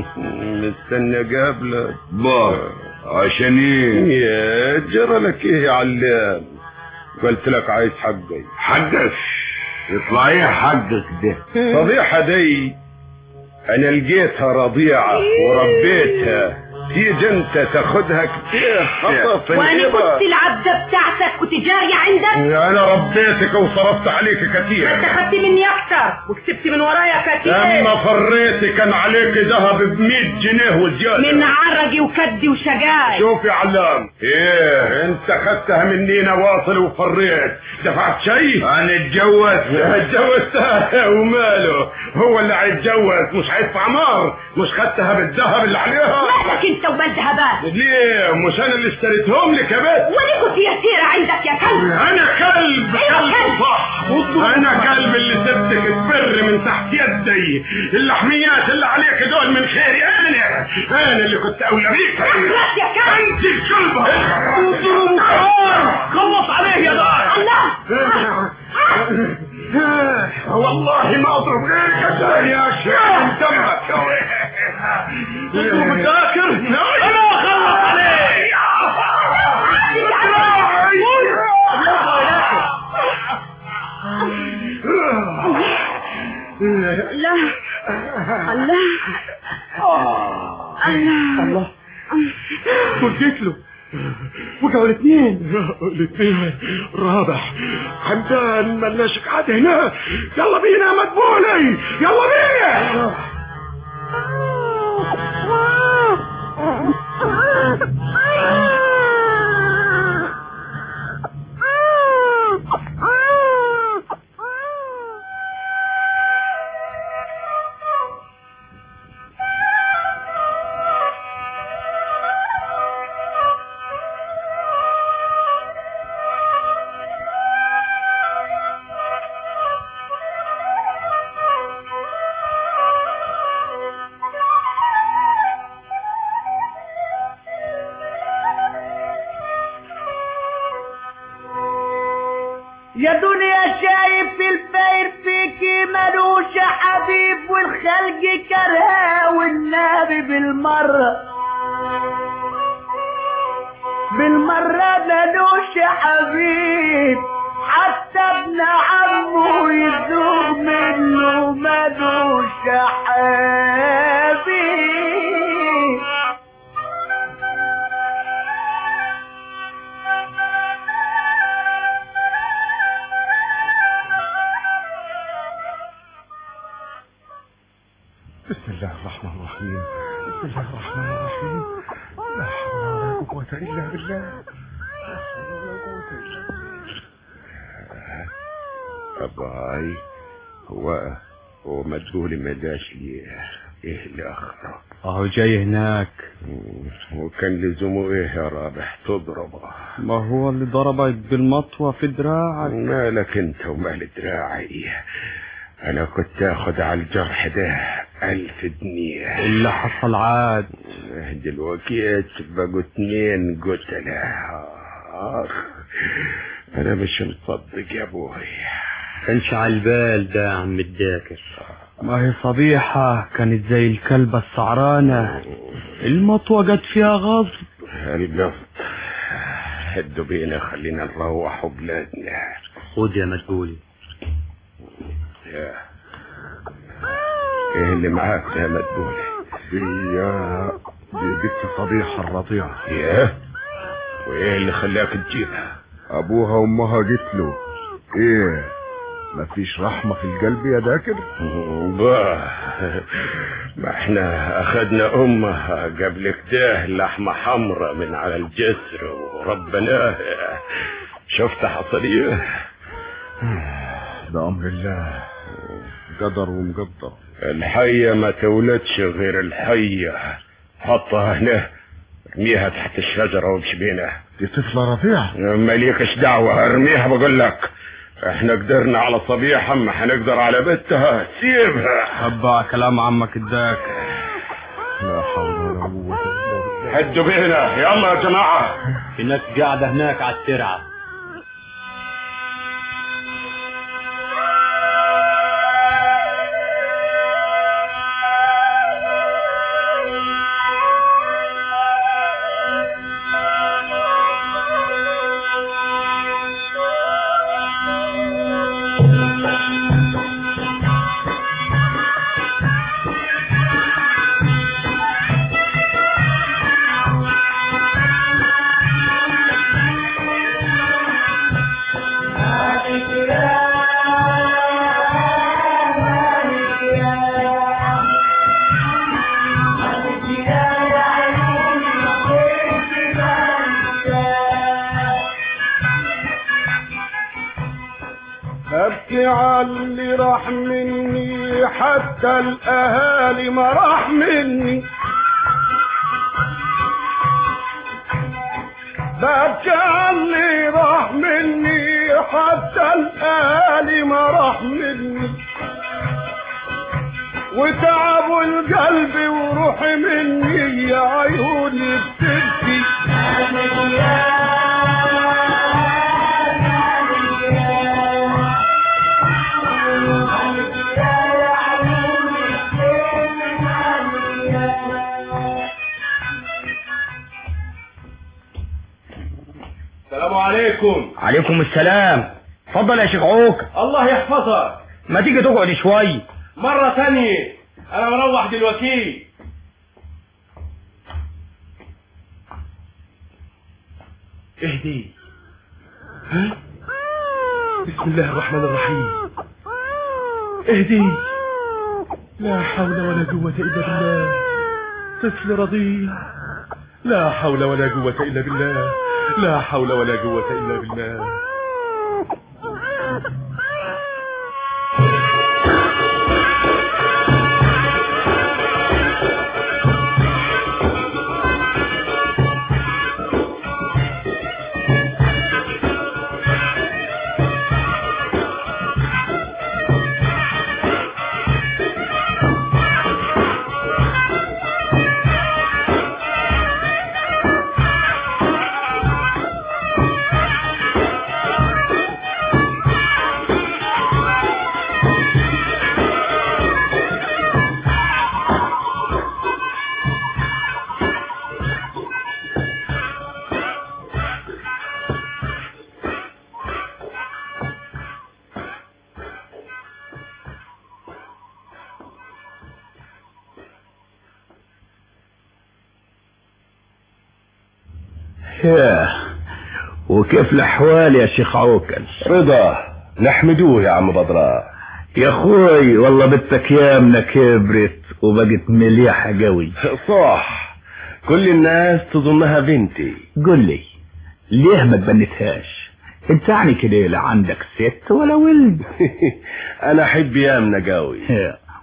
مستني قبلك بار عشان ايه يا جرى لك ايه يا علام قلت لك عايز حقي حقك يطلع ايه حقك ده صبيحة دي انا لقيتها رضيعة وربيتها تيجي انت تاخدها كتير خطف وانا الإبر. كنت العبدة بتاعتك وتجارية عندك انا ربيتك وصرفت عليك كتير انت خدت مني اكتر وكسبت من ورايا كتير لما فريتي كان عليك ذهب ب 100 جنيه وزيادة من عرقي وكدي وشقاي شوف يا علام ايه انت خدتها مني واصل وفريت دفعت شيء انا اتجوزت اتجوزتها وماله هو اللي هيتجوز مش هيدفع مهر مش خدتها بالذهب اللي عليها مالك انت ومال ذهبات ليه مش انا اللي اشتريتهم لك يا بنت وانا كنت يسيرة عندك يا كلب انا كلب أيوة كلب كلب. صح انا كلب اللي سبتك تفر من تحت يدي اللحميات اللي عليك دول من خيري انا انا اللي كنت اولى بيك اخلص يا كلب انت الكلبة خلص عليه يا دار الله والله ما اضرب غيرك يا شيخ من دمك اضرب الذاكر انا اخلص عليه لا الله الله ورجيت له وقعوا الاثنين الاثنين رابح حمدان ملناش قاعد هنا يلا بينا يا مدبولي يلا بينا يا دنيا شايف الفاير فيكي ملوش حبيب والخلق كرها والنبي بالمرة بالمرة ملوش حبيب حتى ابن عمه يذوق منه ملوش حبيب بسم الله الرحمن الرحيم بسم الله الرحمن الرحيم لا حول ولا قوة إلا بالله لا حول ولا قوة إلا بالله اباي هو هو مدبولي ما جاش ليه ايه اللي اخره اهو جاي هناك وكان لزومه ايه يا رابح تضربه ما هو اللي ضربك بالمطوة في دراعك مالك انت ومال دراعي انا كنت اخد على الجرح ده الف جنيه اللي حصل عاد دلوقتي بقوا اتنين قتلة اخ انا مش مصدق يا ابوي كانش على البال ده يا عم الداكر ما هي صبيحة كانت زي الكلبة السعرانة المطوة جت فيها غصب القصد هدوا بينا خلينا نروح بلادنا خد يا مدبولي يا ايه اللي معاك يا مدبولي دي دي بنت صبيحة الرضيعة يا وايه اللي خلاك تجيبها ابوها وامها قلت له ايه مفيش رحمة في القلب يا داكر باه ما احنا اخدنا امها قبل كده لحمة حمرا من على الجسر وربنا شفت حصل ايه ده امر الله قدر ومقدر الحية ما تولدش غير الحية حطها هنا ارميها تحت الشجرة وامشي بينا دي طفلة رضيعة ماليكش دعوة ارميها بقول لك احنا قدرنا على صبيحة ما هنقدر على بنتها سيبها تبع كلام عمك الداك لا حول ولا قوة الا بالله هدوا بينا يلا يا جماعة في ناس قاعدة هناك على الترعة ابكي على اللي راح مني حتى الاهالي ما راح مني ببكي على اللي راح مني حتى الاهالي ما راح مني وتعبوا القلب وروحي مني يا عيوني بتبكي السلام عليكم عليكم السلام اتفضل يا شيخ عوك الله يحفظك ما تيجي تقعد شوي مرة تانية أنا مروح دلوقتي اهدي ها بسم الله الرحمن الرحيم اهدي لا حول ولا قوة إلا بالله طفل رضيع لا حول ولا قوة إلا بالله لا حول ولا قوة إلا بالله ياه وكيف الاحوال يا شيخ عوكل رضا نحمدوه يا عم بدراء يا اخوي والله بنتك يامنا كبرت وبقت مليحه قوي صح كل الناس تظنها بنتي قل لي ليه ما تبنتهاش انت يعني كده لا عندك ست ولا ولد انا احب يامنا قوي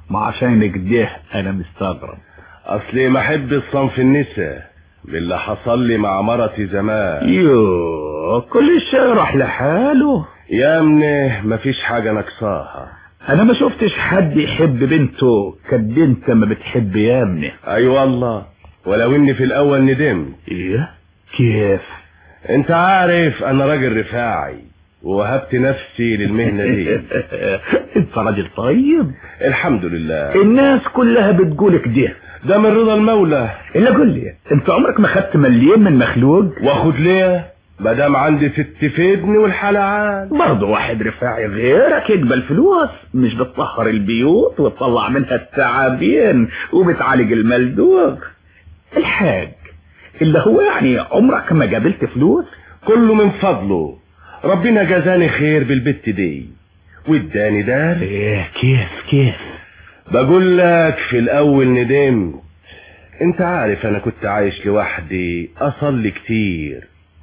ما عشان كده انا مستغرب اصلي ما احب الصنف النساء باللي حصل لي مع مرتي زمان يو كل شيء راح لحاله يا امني مفيش حاجة نقصاها انا ما شفتش حد يحب بنته قد انت ما بتحب يا ابني اي والله ولو اني في الاول ندمت ايه كيف انت عارف انا راجل رفاعي ووهبت نفسي للمهنة دي انت راجل طيب الحمد لله الناس كلها بتقول كده ده من رضا المولى الا قول لي انت عمرك ما خدت مليم من مخلوق واخد ليه مادام عندي ست في ابني والحلعان برضه واحد رفاعي غيرك يقبل فلوس مش بتطهر البيوت وتطلع منها التعابين وبتعالج الملدوق الحاج اللي هو يعني عمرك ما قابلت فلوس كله من فضله ربنا جزاني خير بالبت دي واداني دار ايه كيف كيف بقول لك في الاول ندمت انت عارف انا كنت عايش لوحدي اصلي كتير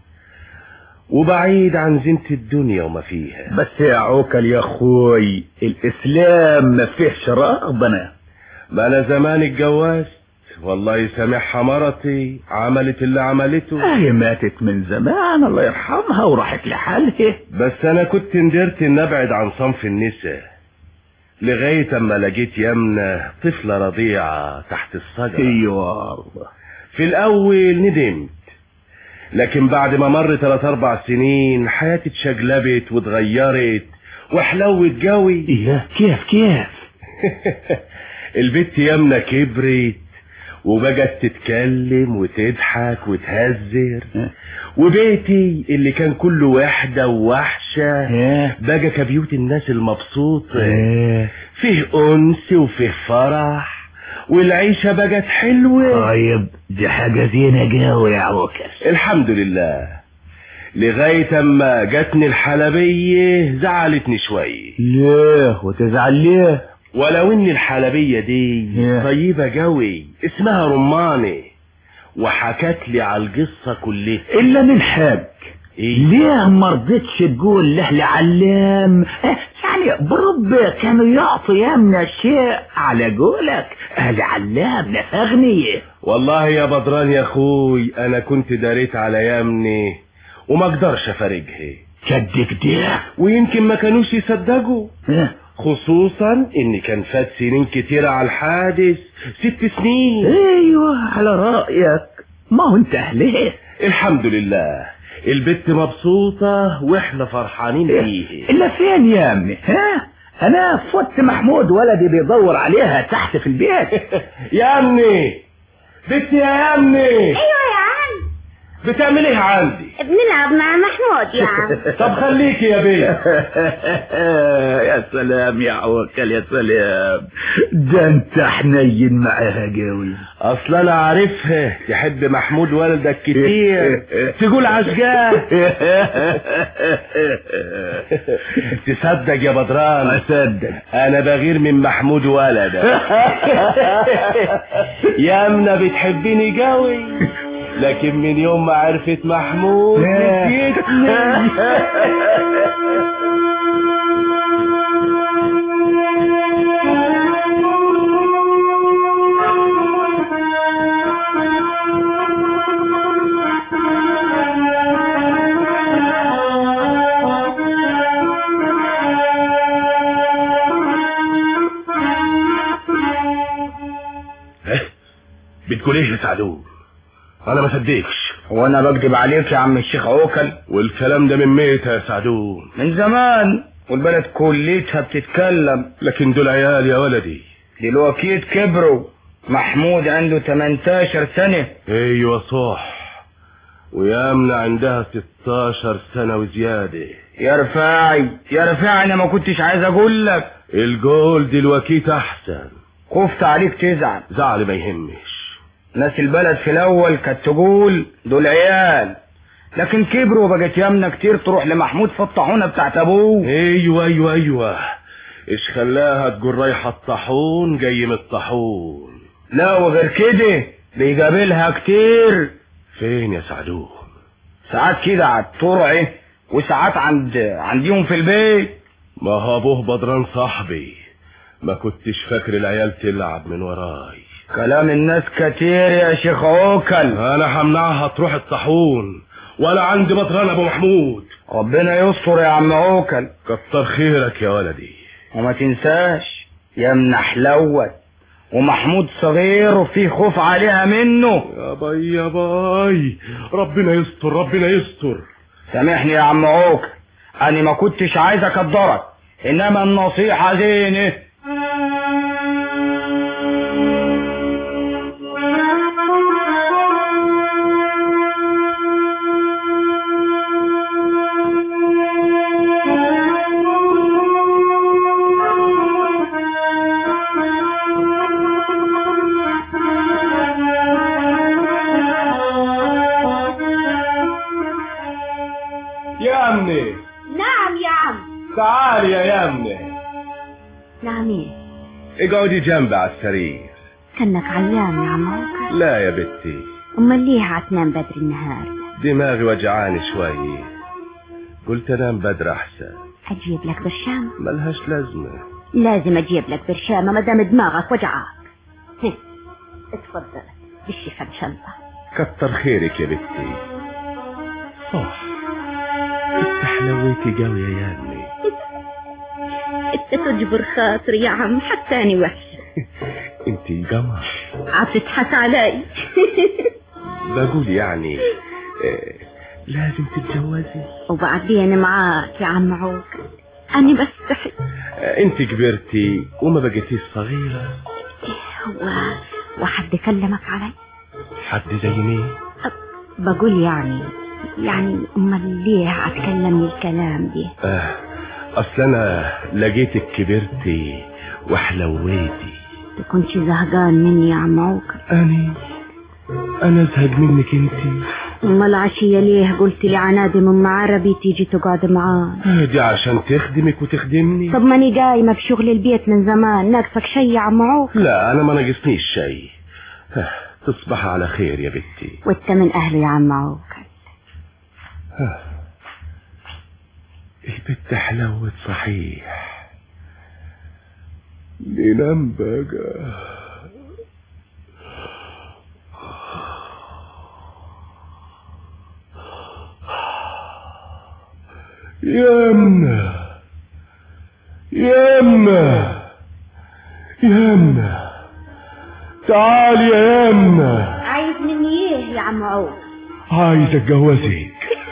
وبعيد عن زينة الدنيا وما فيها بس يا عوكل يا اخوي الاسلام ما فيهش رغبنه ما انا زمان اتجوزت والله يسامحها مرتي عملت اللي عملته هي ماتت من زمان الله يرحمها وراحت لحالها بس انا كنت ندرت ان ابعد عن صنف النساء لغاية اما لقيت يمنة طفلة رضيعة تحت الشجرة ايوه في الاول ندمت لكن بعد ما مر ثلاث اربع سنين حياتي اتشقلبت واتغيرت وحلوت جوي ايه كيف كيف البت يمنة كبرت وبقت تتكلم وتضحك وتهزر وبيتي اللي كان كله وحدة ووحشة بقى كبيوت الناس المبسوطة فيه أنس وفيه فرح والعيشة بقت حلوة طيب دي حاجة زينة قوي يا عوكل الحمد لله لغاية اما جاتني الحلبية زعلتني شوية ليه وتزعل ليه ولو ان الحلبية دي Yeah. طيبة قوي اسمها رماني وحكت لي على القصة كلها الا من حق إيه؟ ليه ما رضيتش تقول لاهل علام آه، يعني برب كانوا يعطوا يامنا الشيء على قولك اهل علام ناس اغنياء والله يا بدران يا اخوي انا كنت داريت على يامني وما اقدرش افارقها كدك ده ويمكن ما كانوش يصدقوا آه، خصوصا ان كان فات سنين كتيرة على الحادث ست سنين ايوه على رايك ما هو انت اهلها الحمد لله البت مبسوطة واحنا فرحانين فيه الا فين يا امي ها انا فوت محمود ولدي بيدور عليها تحت في البيت يا امني بنتي يا امني ايوه يا عم بتعمل ايه عندي بنلعب مع محمود يا عم طب خليكي يا بيه يا سلام يا عوكل يا سلام ده انت حنين معاها قوي اصل انا عارفها تحب محمود والدك كتير تقول عشقاه تصدق يا بدران اصدق انا بغير من محمود ولدك يا امنه بتحبني قوي لكن من يوم ما عرفت محمود نسيتني بتقول ايه يا سعدون انا ما صدقش هو انا بكذب عليك يا عم الشيخ عوكل والكلام ده من ميت يا سعدون من زمان والبلد كليتها بتتكلم لكن دول عيال يا ولدي دلوقتي كبروا محمود عنده 18 سنة ايوه صح ويامنة عندها 16 سنة وزيادة يا رفاعي يا رفاعي انا ما كنتش عايز اقول لك الجول دلوقتي احسن خفت عليك تزعل زعل ما يهمش ناس البلد في الاول كانت تقول دول عيال لكن كبروا وبقت يامنا كتير تروح لمحمود في الطاحونه بتاعت ابوه ايوه ايوه ايوه ايش خلاها تقول رايحة الطاحون جاي من الطاحون لا وغير كده بيقابلها كتير فين يا سعدون ساعات كده على الطرع وساعات عند عنديهم في البيت ما هو ابوه بدران صاحبي ما كنتش فاكر العيال تلعب من وراي كلام الناس كتير يا شيخ عوكل انا همنعها تروح الطاحون ولا عندي مطران ابو محمود ربنا يستر يا عم عوكل كتر خيرك يا ولدي وما تنساش يا ابن حلوت ومحمود صغير وفيه خوف عليها منه يا باي يا باي ربنا يستر ربنا يستر سامحني يا عم عوكل انا ما كنتش عايز اقدرك انما النصيحة زينه يا امني نعم يا عم تعالي يا امني نعم ايه اقعدي جنبي على السرير كانك عيان يا عم عوكل لا يا بنتي امال ليه هتنام بدري النهار دماغي وجعاني شوي قلت انام بدري احسن اجيب لك برشام ملهاش لازمه لازم اجيب لك برشامه ما دام دماغك وجعاك هه، اتفضل بالشفا ان شاء الله كتر خيرك يا بنتي صح انت حلويتي قوي يا امي انت تجبر خاطري يا عم حتى اني وحشه انتي قمر عتضحك علي بقول يعني آه، لازم تتجوزي وبعدين معاك يا عم عوكل أنا بستحي آه، انت كبرتي وما بقيتيش صغيرة هو وحد كلمك علي حد زي مين بقول يعني يعني امال ليه هتكلمني الكلام دي آه اصل انا لقيتك كبرتي وحلويتي تكونش زهقان مني يا عم عوكل اني انا ازهق منك انتي امال عشية ليه قلت لي عنادي من عربي تيجي تقعد معاه آه، دي عشان تخدمك وتخدمني طب ماني قايمة بشغل البيت من زمان ناقصك شي يا عم عوكل لا انا ما ناقصنيش شيء آه، تصبح على خير يا بنتي وانت من اهله يا عم عوكل آه. البت حلوت صحيح ننام بقى يمنا يمنا يمنا تعالي يا يمنا عايز مني ايه يا عم عوكل عايز اتجوزك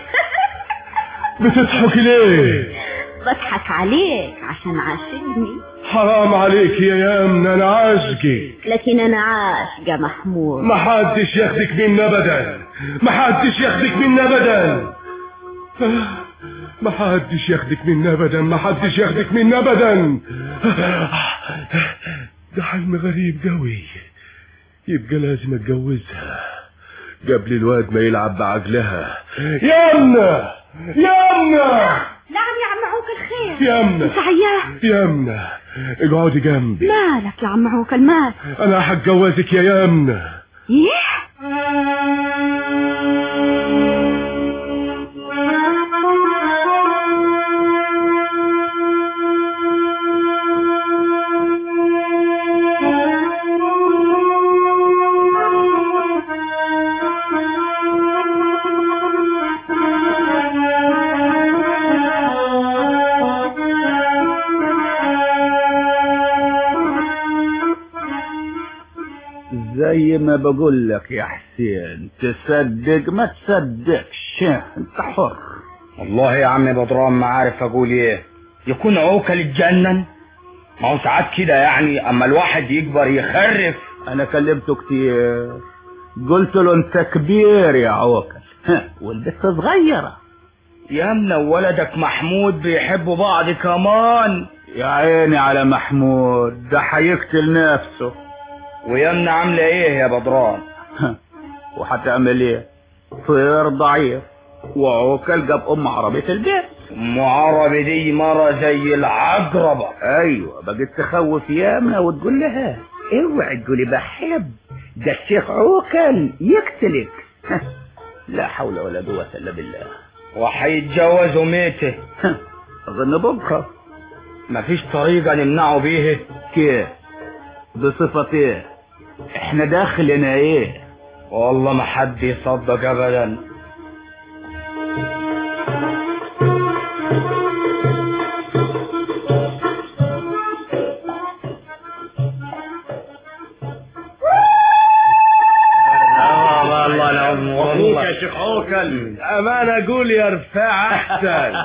بتضحكي ليه بضحك عليك عشان عاشقني حرام عليك يا يمنا انا عاشقك لكن انا عاشقة محمود ما حدش ياخدك منا ابدا ما حدش ياخدك منا ابدا ما حدش ياخدك منا ابدا ما حدش ياخدك منا ابدا ده حلم غريب قوي يبقى لازم اتجوزها قبل الواد ما يلعب بعقلها يمنا يمنا نعم يا عم عوكل خير يمنا انت عيان يمنا اقعدي جنبي مالك يا عم عوكل مالك انا هتجوزك يا يمنا ايه زي ما بقول لك يا حسين تصدق ما تصدقش انت حر والله يا عم بدران ما عارف اقول ايه يكون عوكل اتجنن ما هو ساعات كده يعني اما الواحد يكبر يخرف انا كلمته كتير قلت له انت كبير يا عوكل ها، والبت صغيرة يا ابني ولدك محمود بيحبوا بعض كمان يا عيني على محمود ده هيقتل نفسه ويمنا عاملة ايه يا بدران وهتعمل ايه طير ضعيف وعوكل جاب ام عربية البيت ام عربي دي مرة زي العقربة ايوه بقت تخوف ياما وتقول لها اوعي تقولي بحب ده الشيخ عوكل يقتلك لا حول ولا قوة الا بالله وهيتجوزوا ميته اظن بكره مفيش طريقة نمنعه بيه كيف بصفة ايه احنا داخلنا ايه والله ما حد يصدق ابدا والله العظيم مبروك يا شيخ عوكل امانه اقول يا رفاع احسن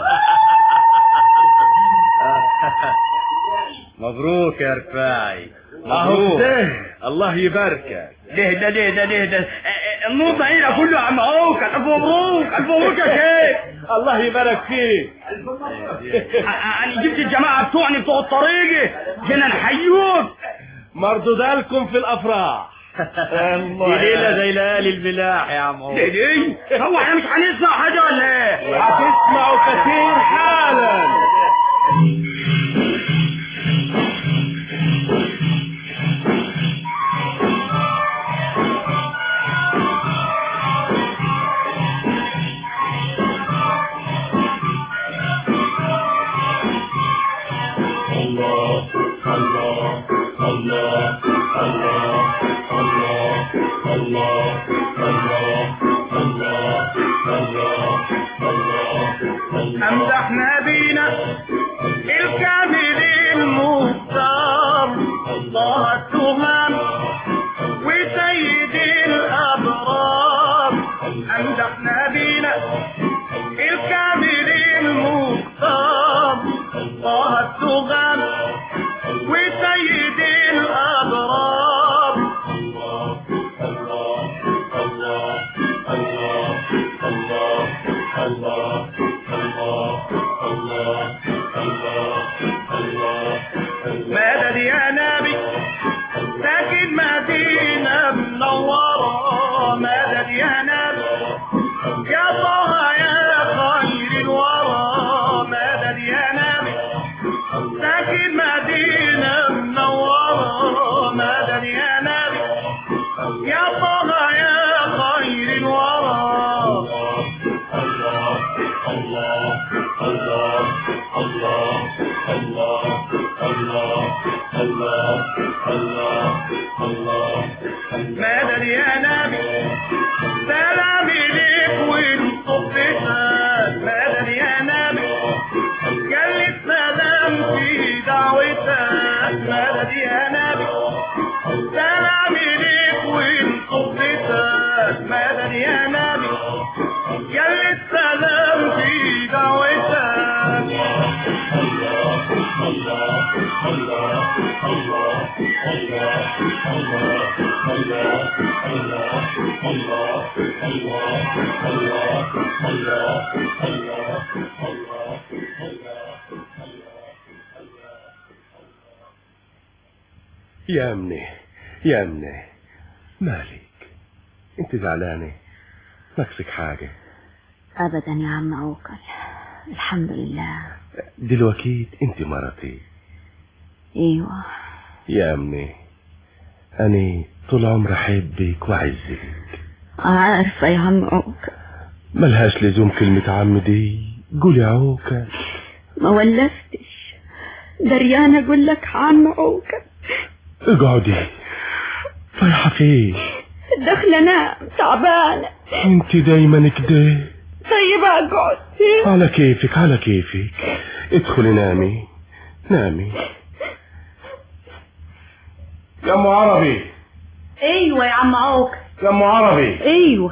مبروك يا رفاعي مبروك الله يباركك ليه ده ليه ده ليه ده النور هنا كله يا عم عوكل الف مبروك الف مبروك يا شيخ الله يبارك فيك انا جبت الجماعه بتوعني بتوع الطريقه هنا نحيوك مردود لكم في الافراح دي ليلة زي ليالي البلاح يا عم دي دي هو احنا مش هنسمع حاجة ولا ايه؟ هتسمعوا كتير حالا امدحنا بينا الكامل المختار الله التهام وسيد الابرار امدحنا بينا الكامل المختار الله التهام وسيد الابرار مدد يا نبي ساكن مدينة منورة مدد يا نبي يا طه يا خير الورى مدد يا نبي ساكن مدينة منورة مدد يا نبي يا طه يا خير الورى مدد يا نبي سلامي ليك والصبتك مدد يا نبي قال السلام في دعوتك مدد يا نبي سلامي ليك والصبتك مدد يا نبي قال السلام في دعوتك يا امني يا امني مالك انت زعلانة ناقصك حاجة ابدا يا عم عوكل الحمد لله دلوقتي انت مرتي ايوه يا امني انا طول عمري احبك واعزك عارفه يا عم عوكل ملهاش لزوم كلمة عم دي قولي عوكل ما ولفتش دريانة اقول لك عم عوكل اقعدي رايحة فين داخلة انام تعبانة انت دايما كده طيب اقعد على كيفك على كيفك ادخلي نامي نامي يا ام عربي ايوه يا عم عوكل يا ام عربي ايوه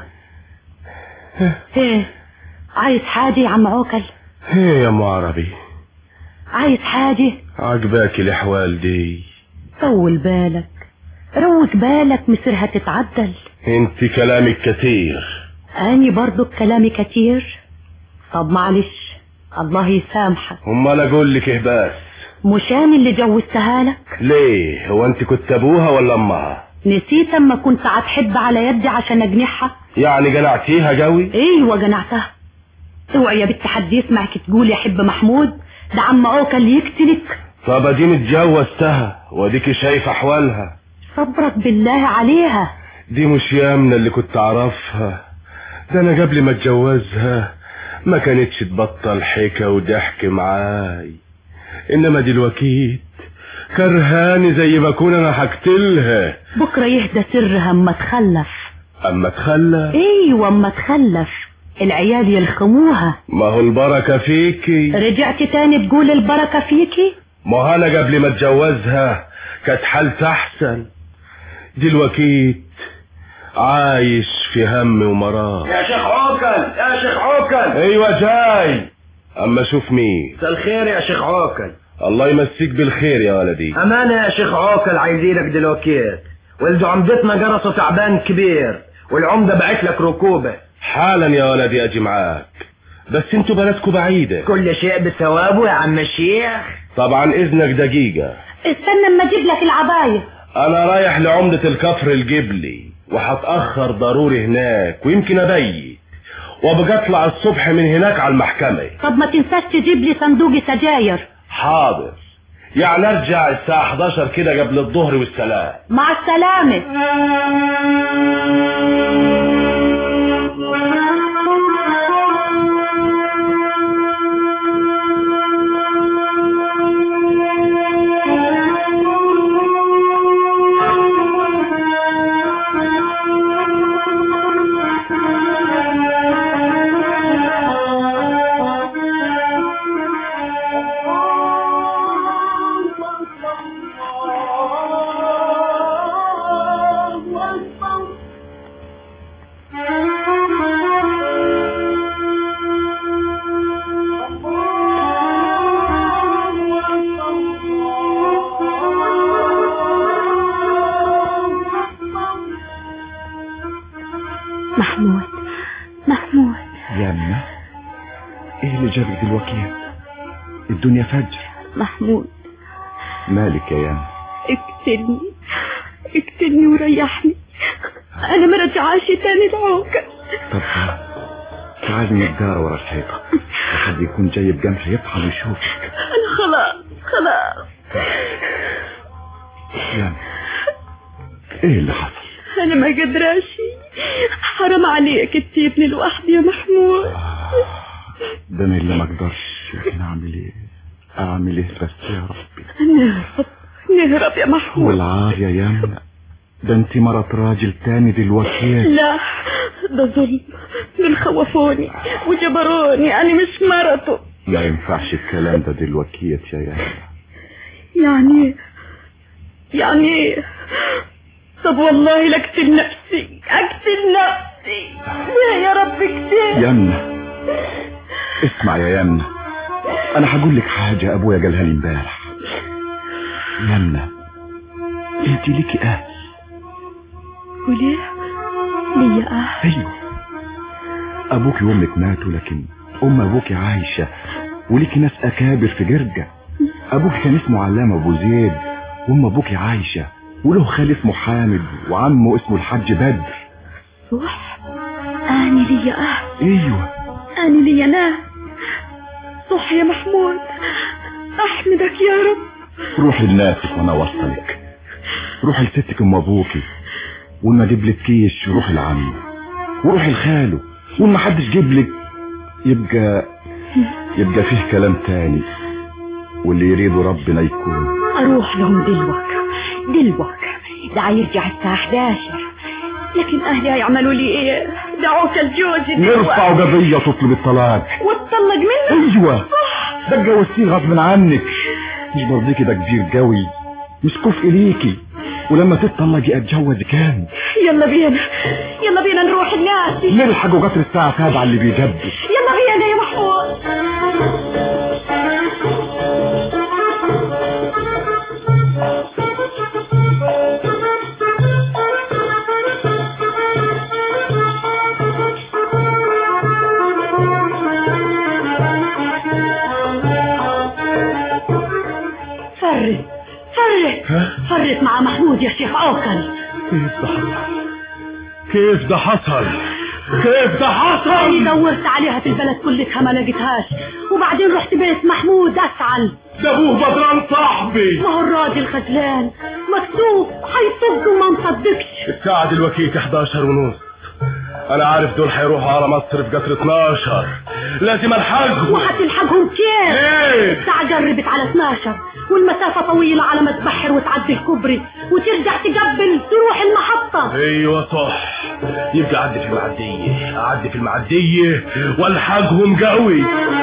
ايه عايز حاجة يا عم عوكل ايه يا ام عربي عايز حاجة عجباكي الاحوال دي طول بالك روق بالك مصيرها تتعدل انت كلامك كتير اني برضو كلامي كتير طب معلش الله يسامحك امال اقول لك ايه بس مش انا اللي جوزتها لك ليه هو انت كنت ابوها ولا امها نسيت اما كنت هتحب على يدي عشان اجنحها يعني جنعتيها جوي ايوه جنعتها اوعي يا بنت حد يسمعك تقول يا حب محمود ده عم عوكل يقتلك طب اديني اتجوزتها واديكي شايف احوالها صبرك بالله عليها دي مش يامنة اللي كنت اعرفها ده انا قبل ما اتجوزها ما كانتش تبطل حكا وضحك معاي انما دلوقتي كرهاني زي ما اكون انا حكتلها بكرة يهدى سرها اما تخلف اما تخلى ايوه اما تخلف العيال يلخموها ما هو البركة فيكي رجعت تاني تقول البركة فيكي ما انا قبل ما اتجوزها كانت حالتي احسن دلوقتي عايش في هم ومرار يا شيخ عوكل يا شيخ عوكل ايوه جاي اما شوف مين مساء الخير يا شيخ عوكل الله يمسيك بالخير يا ولدي امانه يا شيخ عوكل عايزينك دلوقتي ولد عمدتنا جرسه تعبان كبير والعمده بعت لك ركوبه حالا يا ولدي اجي معاك بس انتوا بلدكوا بعيدة كل شيء بثوابه يا عم الشيخ طبعا اذنك دقيقة استنى اما اجيب لك العباية انا رايح لعمدة الكفر الجبلي وهتأخر ضروري هناك ويمكن ابيت وابقى اطلع الصبح من هناك على المحكمة طب ما تنساش تجيب لي صندوق سجاير حاضر يعني ارجع الساعة 11 كده قبل الظهر والسلام مع السلامة محمود محمود يا أمه ايه اللي جابك دلوقتي الدنيا فجر محمود مالك يا ياما اقتلني اقتلني وريحني انا ما رجعاش تاني العوكة طب تعالي نتدارى ورا الحيطة لحد يكون جاي بجنح يطحن ويشوفك انا خلاص خلاص ياما ايه اللي حصل انا ما قدراش حرام عليك تسيبني لوحدي يا محمود ده انا اللي ما اقدرش لكن اعمل ايه اعمل ايه بس يا ربي نهرب نهرب يا محمود والعار يا ياما ده انت مرات راجل تاني دلوقتي لا ده ظلم دول خوفوني وجبروني انا مش مرته ما ينفعش الكلام ده دلوقتي يا ياما يعني يعني طب والله لاقتل نفسي اقتل نفسي لا يا رب اقتل يمنى اسمع يا يمنى انا هقول لك حاجة ابويا قالها لي امبارح يمنى انت ليكي اهل وليه ليا اهل ايوه ابوك وامك ماتوا لكن ام ابوك عايشة وليكي ناس اكابر في جرجة ابوك كان اسمه علامة ابو زيد وام ابوك عايشة وله خال اسمه حامد وعمه اسمه الحاج بدر صح اني ليا اهل ايوه اني ليا ناس صح يا محمود احمدك يا رب روحي لناسك وانا اوصلك روحي لستك ام ابوكي وما اجيب لك كيش روحي لعمه وروحي لخاله وما حدش جيب لك يبقى يبقى فيه كلام تاني واللي يريده ربنا يكون اروح لهم دلوك دلوك ده هيرجع الساعة 11 لكن اهلي هيعملوا لي ايه دعوك الجوز نرفع قضية تطلب الطلاق واتطلق منه ايوه ده اتجوزتيه غصب عنك مش برضيكي ده كبير قوي مش كفء ليكي ولما تتطلقي اتجوز كام يلا بينا يلا بينا نروح الناس نلحقوا قطر الساعة 7 اللي بيجدد يلا بينا يا محمود فرت فرت فرت مع محمود يا شيخ عوكل كيف ده حصل كيف ده حصل كيف ده حصل أنا دورت عليها في البلد كلها ما لقيتهاش وبعدين رحت بيت محمود أسعل ده ابوه بدران صاحبي ما هو الراجل خجلان مكتوب هيصد وما مصدقش الساعة دلوقتي 11 ونص انا عارف دول هيروحوا على مصر في قطر 12 لازم الحقهم وهتلحقهم كيف ليه؟ الساعة جربت على 12 والمسافة طويلة على ما تبحر وتعدي الكوبري وترجع تقبل تروح المحطة ايوه صح يبقى اعدي في المعدية اعدي في المعدية والحقهم قوي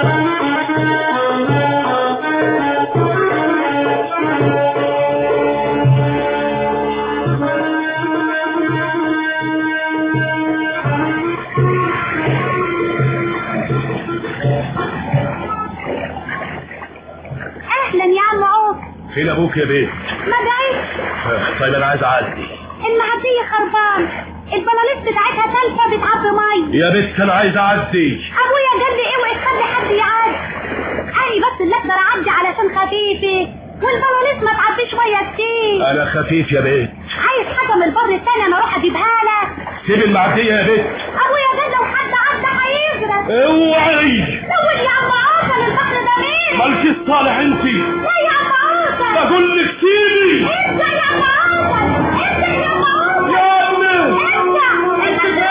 اهلا يا عم عوف فين ابوك يا بيه ما جايش طيب انا عايز اعدي المعدية خربان البلاليس بتاعتها تالفة بتعبي مي يا بنت انا عايز اعدي ابويا قال لي اوعي تخلي حد يعدي انا بس اللي اقدر اعدي علشان خفيفة والبلاليس ما تعديش مية كتير انا خفيف يا بنت عايز حاجة من البر التاني انا اروح اجيبها لك سيب المعدية يا بنت ابويا قال لو حد عدى هيغرق اوعي سوي يا عم عوصل البحر ده مين مالكي الصالح انت لا يا عم عوصل بقول لك سيبي انت يا عم عوصل انت يا عم عوصل يا ابني انت انت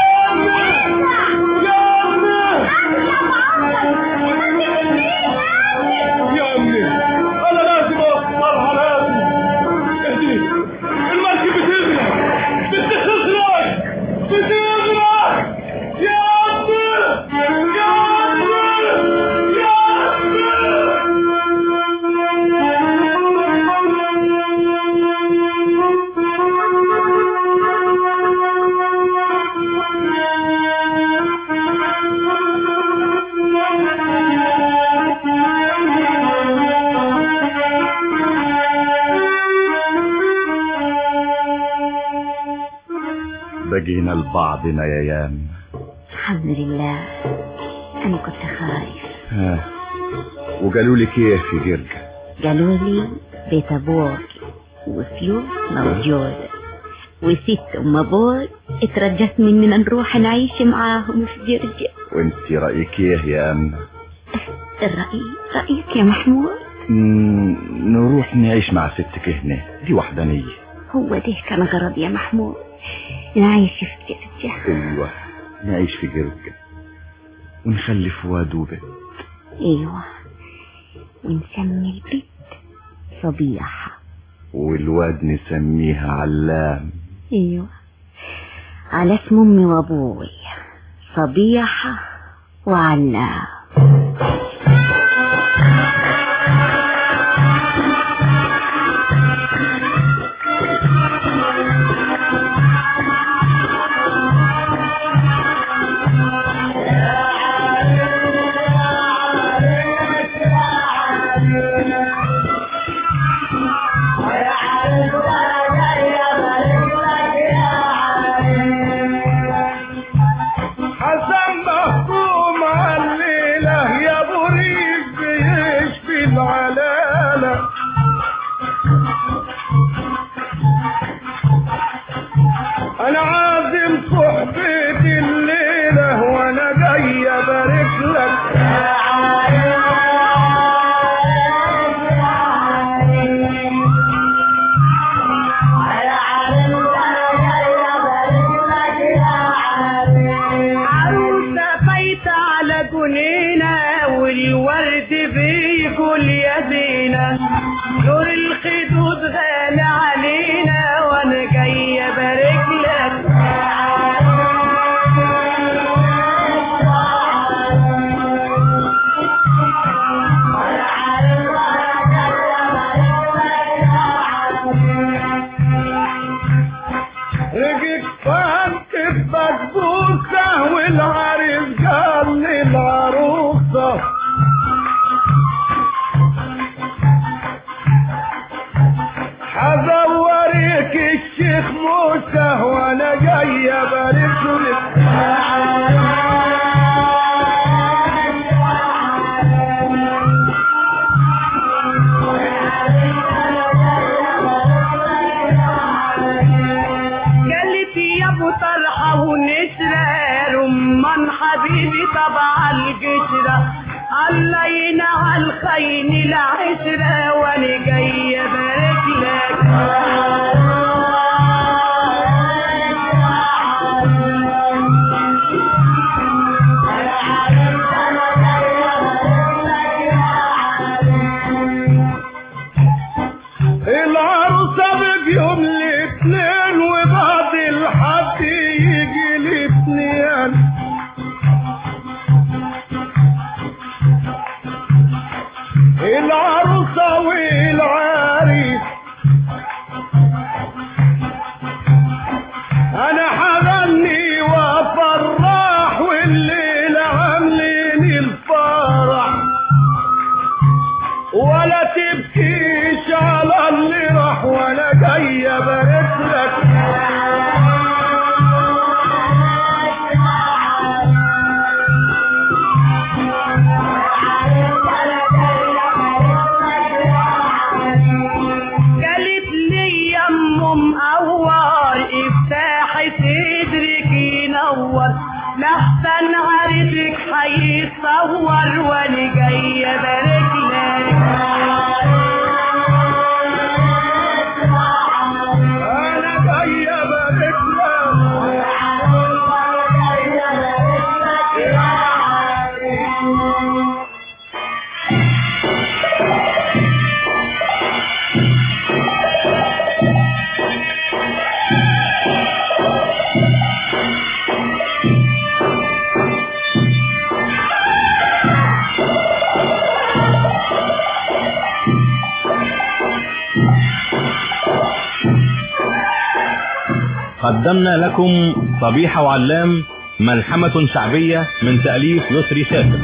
يا ابني انا لازم اوصلها لازم اهدي المركب بتغرق بتغرق بتغرق يا ابني يا ابني يا بقينا لبعضنا يا يام الحمد لله أنا كنت خايف ها وقالوا لي كيف في جرجة قالوا لي بيت أبوك وفلوس موجودة وست أم أبوك اترجت مننا نروح نعيش معاهم في جرجة وانت رأيك ايه يا أم الرأي رأيك يا محمود مم، نروح نعيش مع ستك هنا دي وحدانية هو ده كان غرض يا محمود نعيش في جرجة ايوه نعيش في جرجة ونخلف واد وبنت ايوه ونسمي البيت صبيحة والواد نسميها علام ايوه على اسم امي وابوي صبيحة وعلام حسن محكوم عليله يا بريد بيشفي العلالة انا عازم صحبتي الليلة وانا جاي ابارك لك عروسة فايتة على جنينة والورد بيقول يا زينة دور الخدود غالي علينا وانا جاي ابارك لك رجيت فهمت بسبوسة والعريس قال لي العروسة حزوريك الشيخ موسى وانا جاي ابارك لك قالت يا ابو طلحه ونسرة رمان حبيبي طبع القشرة الله ينعى الخين العشرة وانا جاي ابارك لك العروسة بيوم الاثنين وبعد الحد يجي الاثنين العروسة والعريس انا حغني وافرح والليلة عاملين الفرح ولا تبكيش على اللي راح وانا جاي ابارك لك قالت لي يا ام مقور افتحي صدرك ينور لحسن عريسك هيتصور وانا جايه ابارك لك انا جاي ابارك لك قدمنا لكم صبيحة وعلام ملحمة شعبية من تأليف يسري شاكر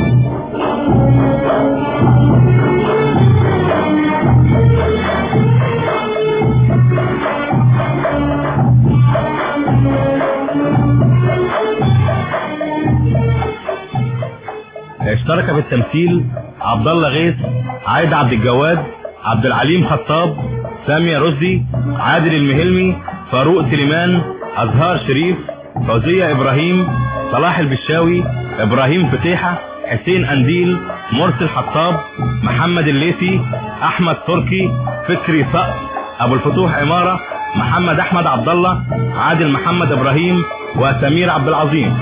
اشترك في التمثيل عبد الله غيث عايد عبد الجواد عبد العليم خطاب سامية رشدي عادل المهلمي فاروق سليمان أزهار شريف فوزية إبراهيم صلاح البشاوي إبراهيم فتيحة حسين أنديل مرسي الحطاب محمد الليثي أحمد تركي فكري صقر أبو الفتوح عمارة محمد أحمد عبد الله عادل محمد إبراهيم وسمير عبد العظيم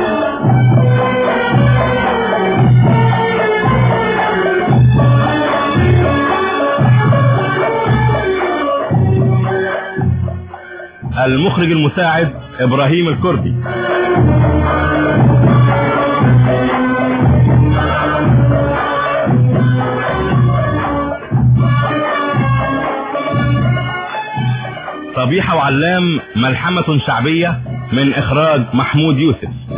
المخرج المساعد ابراهيم الكردي صبيحة وعلام ملحمة شعبية من اخراج محمود يوسف